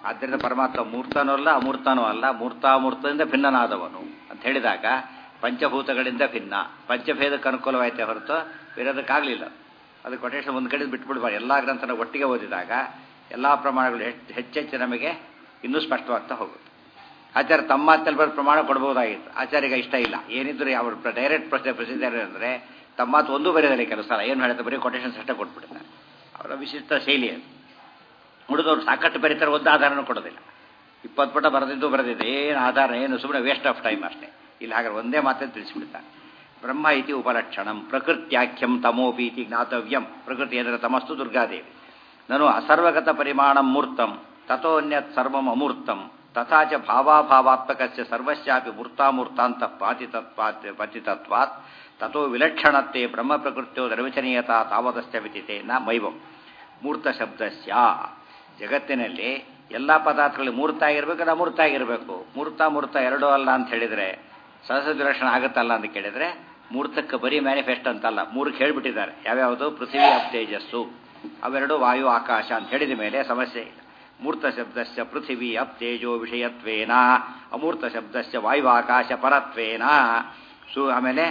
ಆದ್ದರಿಂದ ಪರಮಾತ್ಮ ಮೂರ್ತನೂ ಅಲ್ಲ ಅಮೂರ್ತನೂ ಅಲ್ಲ ಮೂರ್ತಾಮೂರ್ತದಿಂದ ಭಿನ್ನನಾದವನು ಅಂತ ಹೇಳಿದಾಗ ಪಂಚಭೂತಗಳಿಂದ ಭಿನ್ನ ಪಂಚಭೇದಕ್ಕೆ ಅನುಕೂಲವಾಯಿತೆ ಹೊರತು ಬೇರೆದಕ್ಕಾಗಲಿಲ್ಲ ಅದು ಕೊಟೇಶನ್ ಒಂದು ಕಡೆ ಬಿಟ್ಬಿಡ್ಬಾರ್ದು ಎಲ್ಲ ಗ್ರಂಥನ ಒಟ್ಟಿಗೆ ಓದಿದಾಗ ಎಲ್ಲ ಪ್ರಮಾಣಗಳು ಹೆಚ್ಚು ಹೆಚ್ಚೆಚ್ಚು ನಮಗೆ ಇನ್ನೂ ಸ್ಪಷ್ಟವಾಗ್ತಾ ಹೋಗುತ್ತೆ ಆಚಾರ್ಯ ತಮ್ಮ ಮಾತಲ್ಲಿ ಬರೆದು ಪ್ರಮಾಣ ಕೊಡ್ಬೋದಾಗಿತ್ತು ಆಚಾರ್ಯಗೆ ಇಷ್ಟ ಇಲ್ಲ ಏನಿದ್ರು ಅವ್ರ ಡೈರೆಕ್ಟ್ ಪ್ರಶ್ನೆ ಪ್ರಸಿದ್ಧ ಅಂದರೆ ತಮ್ಮ ಮಾತು ಒಂದು ಬರೆಯೋದಿಲ್ಲ ಕೆಲವು ಸಲ ಏನು ಹೇಳುತ್ತೆ ಬರೀ ಕೊಟೇಶನ್ಸ್ ಅಷ್ಟೇ ಕೊಟ್ಬಿಡ್ತಾರೆ ಅವರ ವಿಶಿಷ್ಟ ಶೈಲಿ ಅದು ಉಳಿದವ್ರು ಸಾಕಷ್ಟು ಬರೀತಾರೆ ಒಂದು ಆಧಾರನೂ ಕೊಡೋದಿಲ್ಲ ಇಪ್ಪತ್ತು ಪುಟ ಬರೆದಿದ್ದು ಬರೆದಿದೆ ಏನು ಆಧಾರ ಏನು ಸುಮ್ಮನೆ ವೇಸ್ಟ್ ಆಫ್ ಟೈಮ್ ಅಷ್ಟೇ ಇಲ್ಲಿ ಹಾಗಾದ್ರೆ ಒಂದೇ ಮಾತನ್ನು ತಿಳಿಸ್ಬಿಡ್ತಾರೆ ಬ್ರಹ್ಮ ಇತಿ ಉಪಲಕ್ಷಣಂ ಪ್ರಕೃತ್ಯಾಖ್ಯಂ ತಮೋಪಿ ಇತಿ ಜ್ಞಾತವ್ಯಂ ಪ್ರಕೃತಿ ಅಂದರೆ ತಮಸ್ತು ದುರ್ಗಾದೇವಿ ನಾನು ಅಸರ್ವಗತ ಪರಿಮಾಣಂ ಮೂರ್ತಂ ತಥೋನ್ಯತ್ ಸರ್ವಂ ಅಮೂರ್ತಂ ತಥಾ ಚ ಭಾವಾಭಾವಾತ್ಮಕಸ್ಯ ಸರ್ವಸ್ಯಾಪಿ ಮೂರ್ತಾಮೂರ್ತಾಂತ ಪಾತಿತತ್ವಾತ್ ಪತಿತತ್ವಾತ್ ತಥೋ ವಿಲಕ್ಷಣತೆ ಬ್ರಹ್ಮ ಪ್ರಕೃತ್ಯೋ ನಿರ್ವಚನೀಯತಾ ತಾವದಸ್ಯ ವಿದಿತೆ ನ ಮೈವಂ ಮೂರ್ತ ಶಬ್ದಸ್ಯ ಜಗತ್ತಿನಲ್ಲಿ ಎಲ್ಲ ಪದಾರ್ಥಗಳು ಮೂರ್ತ ಆಗಿರ್ಬೇಕು ಅದು ಅಮೂರ್ತ ಆಗಿರಬೇಕು ಮೂರ್ತ ಮೂರ್ತ ಎರಡೂ ಅಲ್ಲ ಅಂತ ಹೇಳಿದರೆ ಸಹಸ್ರ ವಿಲಕ್ಷಣ ಆಗುತ್ತಲ್ಲ ಅಂತ ಕೇಳಿದರೆ ಮೂರ್ತಕ್ಕೆ ಬರೀ ಮ್ಯಾನಿಫೆಸ್ಟ್ ಅಂತಲ್ಲ ಮೂರಕ್ಕೆ ಹೇಳಿಬಿಟ್ಟಿದ್ದಾರೆ ಯಾವ್ಯಾವುದು ಪೃಥ್ವಿ ಅಪ್ ತೇಜಸ್ಸು ಅವೆರಡು ವಾಯು ಆಕಾಶ ಅಂತ ಹೇಳಿದ ಮೇಲೆ ಸಮಸ್ಯೆ ಇಲ್ಲ ಮೂರ್ತ ಶಬ್ದಸ್ಯ ಪೃಥಿವಿ ಅಪ್ ತೇಜೋ ವಿಷಯತ್ವೇನ ಅಮೂರ್ತ ಶಬ್ದಸ್ಯ ವಾಯು ಆಕಾಶ ಪರತ್ವೇನ ಸು ಆಮೇಲೆ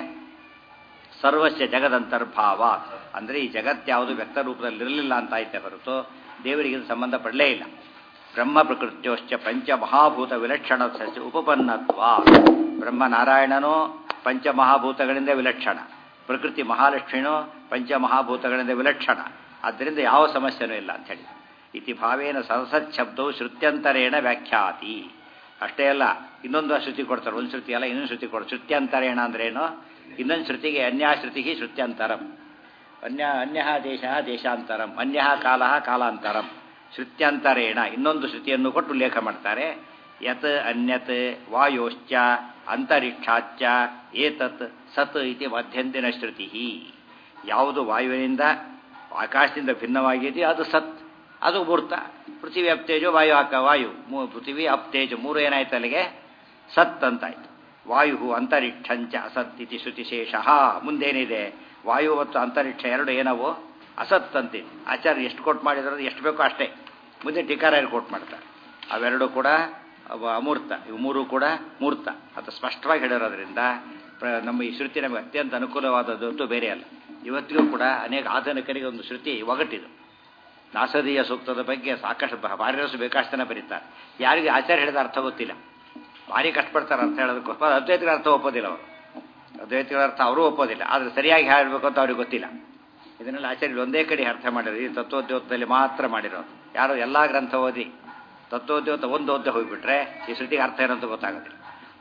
ಸರ್ವಸ್ಯ ಜಗದಂತರ್ಭಾವ ಅಂದರೆ ಈ ಜಗತ್ಯಾವುದು ವ್ಯಕ್ತ ರೂಪದಲ್ಲಿರಲಿಲ್ಲ ಅಂತ ಆಯ್ತೆ ಹೊರತು ದೇವರಿಗೆ ಇದು ಸಂಬಂಧ ಪಡಲೇ ಇಲ್ಲ ಬ್ರಹ್ಮ ಪ್ರಕೃತ್ಯೋಶ್ಚ ಪಂಚಮಹಾಭೂತ ವಿಲಕ್ಷಣ ಸಸ್ಯ ಉಪಪನ್ನತ್ವ ಬ್ರಹ್ಮನಾರಾಯಣನೂ ಪಂಚಮಹಾಭೂತಗಳಿಂದ ವಿಲಕ್ಷಣ ಪ್ರಕೃತಿ ಮಹಾಲಕ್ಷ್ಮಿನೂ ಪಂಚಮಹಾಭೂತಗಳಿಂದ ವಿಲಕ್ಷಣ ಆದ್ದರಿಂದ ಯಾವ ಸಮಸ್ಯೆನೂ ಇಲ್ಲ ಅಂತ ಹೇಳಿ ಇತಿ ಭಾವೇನ ಸರಸತ್ ಶಬ್ದವು ಶ್ರುತ್ಯಂತರೇಣ ವ್ಯಾಖ್ಯಾತಿ ಅಷ್ಟೇ ಅಲ್ಲ ಇನ್ನೊಂದು ಶ್ರುತಿ ಕೊಡ್ತಾರೆ ಒಂದು ಶ್ರುತಿ ಅಲ್ಲ ಇನ್ನೊಂದು ಶ್ರುತಿ ಕೊಡ್ತಾರೆ ಶ್ರುತ್ಯಂತರೇಣ ಅಂದ್ರೇನು ಇನ್ನೊಂದು ಶ್ರುತಿಗೆ ಅನ್ಯಾಶ್ರುತಿ ಶ್ರುತ್ಯಂತರಂ ಅನ್ಯ ಅನ್ಯ ದೇಶ ದೇಶಾಂತರಂ ಅನ್ಯ ಕಾಲ ಕಾಲಾಂತರಂ ಶ್ರುತ್ಯಂತರೇಣ ಇನ್ನೊಂದು ಶ್ರುತಿಯನ್ನು ಕೊಟ್ಟು ಉಲ್ಲೇಖ ಮಾಡ್ತಾರೆ ಯತ್ ಅನ್ಯತ್ ವಾಯೋಶ್ಚ ಅಂತರಿಕ್ಷಾಚ್ಚ ಏತತ್ ಸತ್ ಇತಿ ಮಧ್ಯಂತಿನ ಶ್ರುತಿ ಯಾವುದು ವಾಯುವಿನಿಂದ ಆಕಾಶದಿಂದ ಭಿನ್ನವಾಗಿದೆಯೋ ಅದು ಸತ್ ಅದು ಮೂರ್ತ ಪೃಥ್ವಿ ಅಪ್ತೇಜು ವಾಯು ಆಕ ವಾಯು ಮೂ ಪೃಥ್ವಿ ಅಪ್ತೇಜು ಮೂರು ಏನಾಯ್ತು ಅಲ್ಲಿಗೆ ಸತ್ ಅಂತಾಯ್ತು ವಾಯು ಅಂತರಿಕ್ಷಂಚ ಅಸತ್ ಇತಿ ಶ್ರುತಿಶೇಷ ಮುಂದೇನಿದೆ ವಾಯು ಮತ್ತು ಅಂತರಿಕ್ಷ ಎರಡು ಏನವು ಅಸತ್ ಅಂತಿದೆ ಆಚಾರ್ಯ ಎಷ್ಟು ಕೊಟ್ಟು ಮಾಡಿದ್ರು ಎಷ್ಟು ಬೇಕೋ ಅಷ್ಟೇ ಮುಂದೆ ಟೀಕಾರಾಯರು ಕೊಟ್ಟು ಮಾಡ್ತಾರೆ ಅವೆರಡು ಕೂಡ ಅಮೂರ್ತ ಇವು ಮೂರು ಕೂಡ ಮೂರ್ತ ಅದು ಸ್ಪಷ್ಟವಾಗಿ ಹೇಳಿರೋದ್ರಿಂದ ನಮ್ಮ ಈ ಶ್ರುತಿ ನಮಗೆ ಅತ್ಯಂತ ಅನುಕೂಲವಾದದ್ದು ಬೇರೆ ಅಲ್ಲ ಇವತ್ತಿಗೂ ಕೂಡ ಅನೇಕ ಆಧುನಿಕರಿಗೆ ಒಂದು ಶ್ರುತಿ ಒಗಟಿದು ನಾಸದೀಯ ಸೂಕ್ತದ ಬಗ್ಗೆ ಸಾಕಷ್ಟು ಭಾರ್ಯರಸು ಬೇಕಾಷ್ಟನ ಬರೀತಾರೆ ಯಾರಿಗೆ ಆಚಾರ್ಯ ಹೇಳಿದ ಅರ್ಥ ಗೊತ್ತಿಲ್ಲ ಭಾರಿ ಕಷ್ಟಪಡ್ತಾರೆ ಅರ್ಥ ಹೇಳೋದಕ್ಕೋಸ್ಕರ ಅದ್ವೈತಗಳ ಅರ್ಥ ಒಪ್ಪೋದಿಲ್ಲ ಅವರು ಅದ್ವೈತಗಳ ಅರ್ಥ ಅವರು ಒಪ್ಪೋದಿಲ್ಲ ಆದರೆ ಸರಿಯಾಗಿ ಹೇಳಬೇಕು ಅಂತ ಅವ್ರಿಗೆ ಗೊತ್ತಿಲ್ಲ ಇದನ್ನೆಲ್ಲ ಆಚಾರ್ಯರು ಒಂದೇ ಕಡೆ ಅರ್ಥ ಮಾಡಿರೋದು ಈ ತತ್ವೋದ್ಯೋತದಲ್ಲಿ ಮಾತ್ರ ಮಾಡಿರೋದು ಯಾರು ಎಲ್ಲ ಗ್ರಂಥ ಓದಿ ತತ್ವೋದ್ಯೋತ ಒಂದು ಓದ್ದೆ ಹೋಗ್ಬಿಟ್ರೆ ಈ ಶ್ರುತಿಗೆ ಅರ್ಥ ಏನಂತ ಗೊತ್ತಾಗೋದಿಲ್ಲ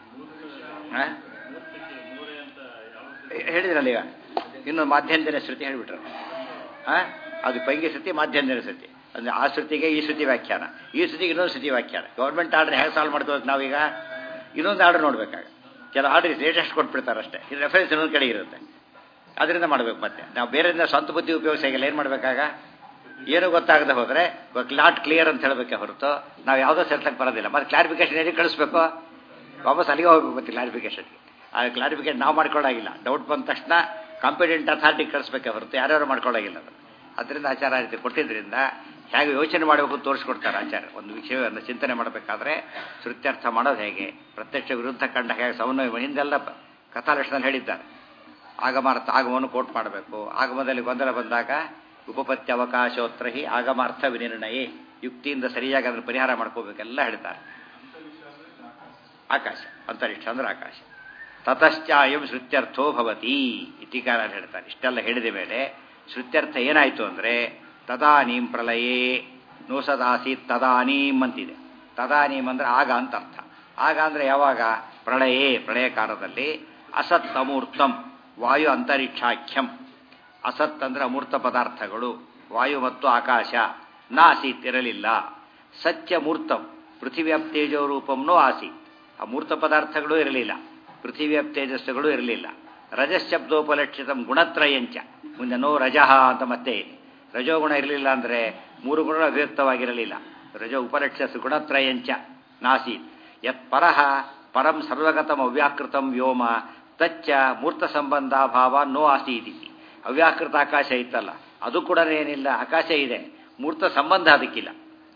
ಹೇಳಿದ್ರಲ್ಲ ಈಗ ಇನ್ನು ಮಾಧ್ಯಂತರ ಶ್ರುತಿ ಹೇಳಿಬಿಟ್ರು ಹಾಂ ಅದು ಪೈಂಗಿ ಶ್ರುತಿ ಮಾಧ್ಯಂತರ ಶ್ರುತಿ ಅಂದರೆ ಆ ಶ್ರುತಿಗೆ ಈ ಶ್ರುತಿ ವ್ಯಾಖ್ಯಾನ ಈ ಶ್ರುತಿಗೆ ಇನ್ನೊಂದು ಶ್ರುತಿ ವ್ಯಾಖ್ಯಾನ ಗೌರ್ಮೆಂಟ್ ಆರ್ಡರ್ ಹೇಗೆ ಸಾಲ್ವ್ ಮಾಡ್ಕೋಬೇಕು ನಾವೀಗ ಇನ್ನೊಂದು ಆರ್ಡರ್ ನೋಡ್ಬೇಕಾಗ ಕೆಲವು ಆರ್ಡರ್ ಲೇಟೆಸ್ಟ್ ಕೊಟ್ಬಿಡ್ತಾರೆ ಅಷ್ಟೇ ಇದು ರೆಫರೆನ್ಸ್ ಇನ್ನೊಂದು ಕಡೆ ಇರುತ್ತೆ ಅದರಿಂದ ಮಾಡಬೇಕು ಮತ್ತೆ ನಾವು ಬೇರೆಯಿಂದ ಸ್ವಂತ ಬುದ್ಧಿ ಉಪಯೋಗಿಸಾಗಿಲ್ಲ ಏನು ಮಾಡಬೇಕಾಗ ಏನು ಗೊತ್ತಾಗದೆ ಹೋದರೆ ನಾಟ್ ಕ್ಲಿಯರ್ ಅಂತ ಹೇಳಬೇಕೆ ಹೊರತು ನಾವು ಯಾವುದೋ ಸೇರ್ಸಕ್ಕೆ ಬರೋದಿಲ್ಲ ಮತ್ತೆ ಕ್ಲಾರಿಫಿಕೇಶನ್ ಹೇಳಿ ಕಳಿಸ್ಬೇಕು ವಾಪಸ್ ಅಲ್ಲಿಗೆ ಹೋಗ್ಬೇಕು ಮತ್ತೆ ಕ್ಲಾರಿಫಿಕೇಶನ್ಗೆ ಆ ಕ್ಲಾರಿಫಿಕೇಶನ್ ನಾವು ಮಾಡ್ಕೊಳ್ಳಾಗಿಲ್ಲ ಡೌಟ್ ಬಂದ ತಕ್ಷಣ ಕಾಂಪಿಟೆಂಟ್ ಅಥಾರಿಟಿ ಕಳಿಸ್ಬೇಕೆ ಹೊರತು ಯಾರ್ಯಾರು ಮಾಡ್ಕೊಳ್ಳಾಗಿಲ್ಲ ಅದು ಅದರಿಂದ ಆಚಾರ ರೀತಿ ಕೊಟ್ಟಿದ್ದರಿಂದ ಹೇಗೆ ಯೋಚನೆ ಮಾಡಬೇಕು ತೋರಿಸ್ಕೊಡ್ತಾರೆ ಆಚಾರ್ಯ ಒಂದು ವಿಷಯವನ್ನು ಚಿಂತನೆ ಮಾಡಬೇಕಾದ್ರೆ ಶ್ರುತ್ಯರ್ಥ ಮಾಡೋದು ಹೇಗೆ ಪ್ರತ್ಯಕ್ಷ ವಿರುದ್ಧ ಕಂಡ ಹೇಗೆ ಸಮನ್ವಯ ಹಿಂದೆಲ್ಲ ಕಥಾಲಕ್ಷಣದಲ್ಲಿ ಹೇಳಿದ್ದಾರೆ ಆಗಮಾರ್ಥ ಆಗಮವನ್ನು ಕೋಟ್ ಮಾಡಬೇಕು ಆಗಮದಲ್ಲಿ ಗೊಂದಲ ಬಂದಾಗ ಉಪಪತ್ತಿ ಅವಕಾಶೋತ್ರ ಹಿ ಆಗಮಾರ್ಥ ವಿನಿರ್ಣಯೇ ಯುಕ್ತಿಯಿಂದ ಸರಿಯಾಗಿ ಅದನ್ನು ಪರಿಹಾರ ಮಾಡ್ಕೋಬೇಕೆಲ್ಲ ಹೇಳ್ತಾರೆ ಆಕಾಶ ಅಂತರಿಕ್ಷ ಅಂದ್ರೆ ಆಕಾಶ ತತಶ್ಚಾಯಂ ಶ್ರುತ್ಯರ್ಥೋ ಭವತಿ ಇತಿಕಾರ ಹೇಳ್ತಾರೆ ಇಷ್ಟೆಲ್ಲ ಹೇಳಿದ ಮೇಲೆ ಶ್ರುತ್ಯರ್ಥ ಏನಾಯಿತು ಅಂದರೆ ತದಾನೀಂ ಪ್ರಳಯೇ ನೋಸದಾಸೀತ್ ತದಾನೀಂ ಅಂತಿದೆ ತದಾನೀಂ ಅಂದರೆ ಆಗ ಅಂತ ಅರ್ಥ ಆಗ ಅಂದರೆ ಯಾವಾಗ ಪ್ರಳಯೇ ಪ್ರಳಯ ಕಾಲದಲ್ಲಿ ಅಸತ್ ಅಮೂರ್ತಂ ವಾಯು ಅಂತರಿಕ್ಷಾಖ್ಯಂ ಅಸತ್ ಅಂದರೆ ಅಮೂರ್ತ ಪದಾರ್ಥಗಳು ವಾಯು ಮತ್ತು ಆಕಾಶ ನಾಸೀತ್ ಇರಲಿಲ್ಲ ಸತ್ಯ ಮೂರ್ತಂ ಪೃಥಿವ್ಯ ತೇಜೋ ರೂಪಂನೂ ಆಸೀತ್ ಆ ಮೂರ್ತ ಪದಾರ್ಥಗಳೂ ಇರಲಿಲ್ಲ ಪೃಥಿವ್ಯ ತೇಜಸ್ಸುಗಳು ಇರಲಿಲ್ಲ ರಜಶಬ್ದೋಪಲಕ್ಷಿತ ಗುಣತ್ರಯಂಚ ಮುಂದೆ ನೋ ರಜಃ ಅಂತ ಮತ್ತೆ ಇದೆ ರಜೋಗುಣ ಇರಲಿಲ್ಲ ಅಂದರೆ ಮೂರು ಗುಣಗಳು ಅವ್ಯಕ್ತವಾಗಿರಲಿಲ್ಲ ರಜೋ ಉಪಲಕ್ಷಸ ಗುಣತ್ರಯಂಚ ನಾಸೀತ್ ಯತ್ ಪರಹ ಪರಂ ಸರ್ವಗತಂ ಅವ್ಯಾಕೃತಂ ವ್ಯೋಮ ತಚ್ಚ ಮೂರ್ತ ಸಂಬಂಧ ಭಾವ ನೋ ಆಸೀತಿ ಅವ್ಯಾಕೃತ ಆಕಾಶ ಇತ್ತಲ್ಲ ಅದು ಕೂಡ ಏನಿಲ್ಲ ಆಕಾಶ ಇದೆ ಮೂರ್ತ ಸಂಬಂಧ ಅದಕ್ಕಿಲ್ಲ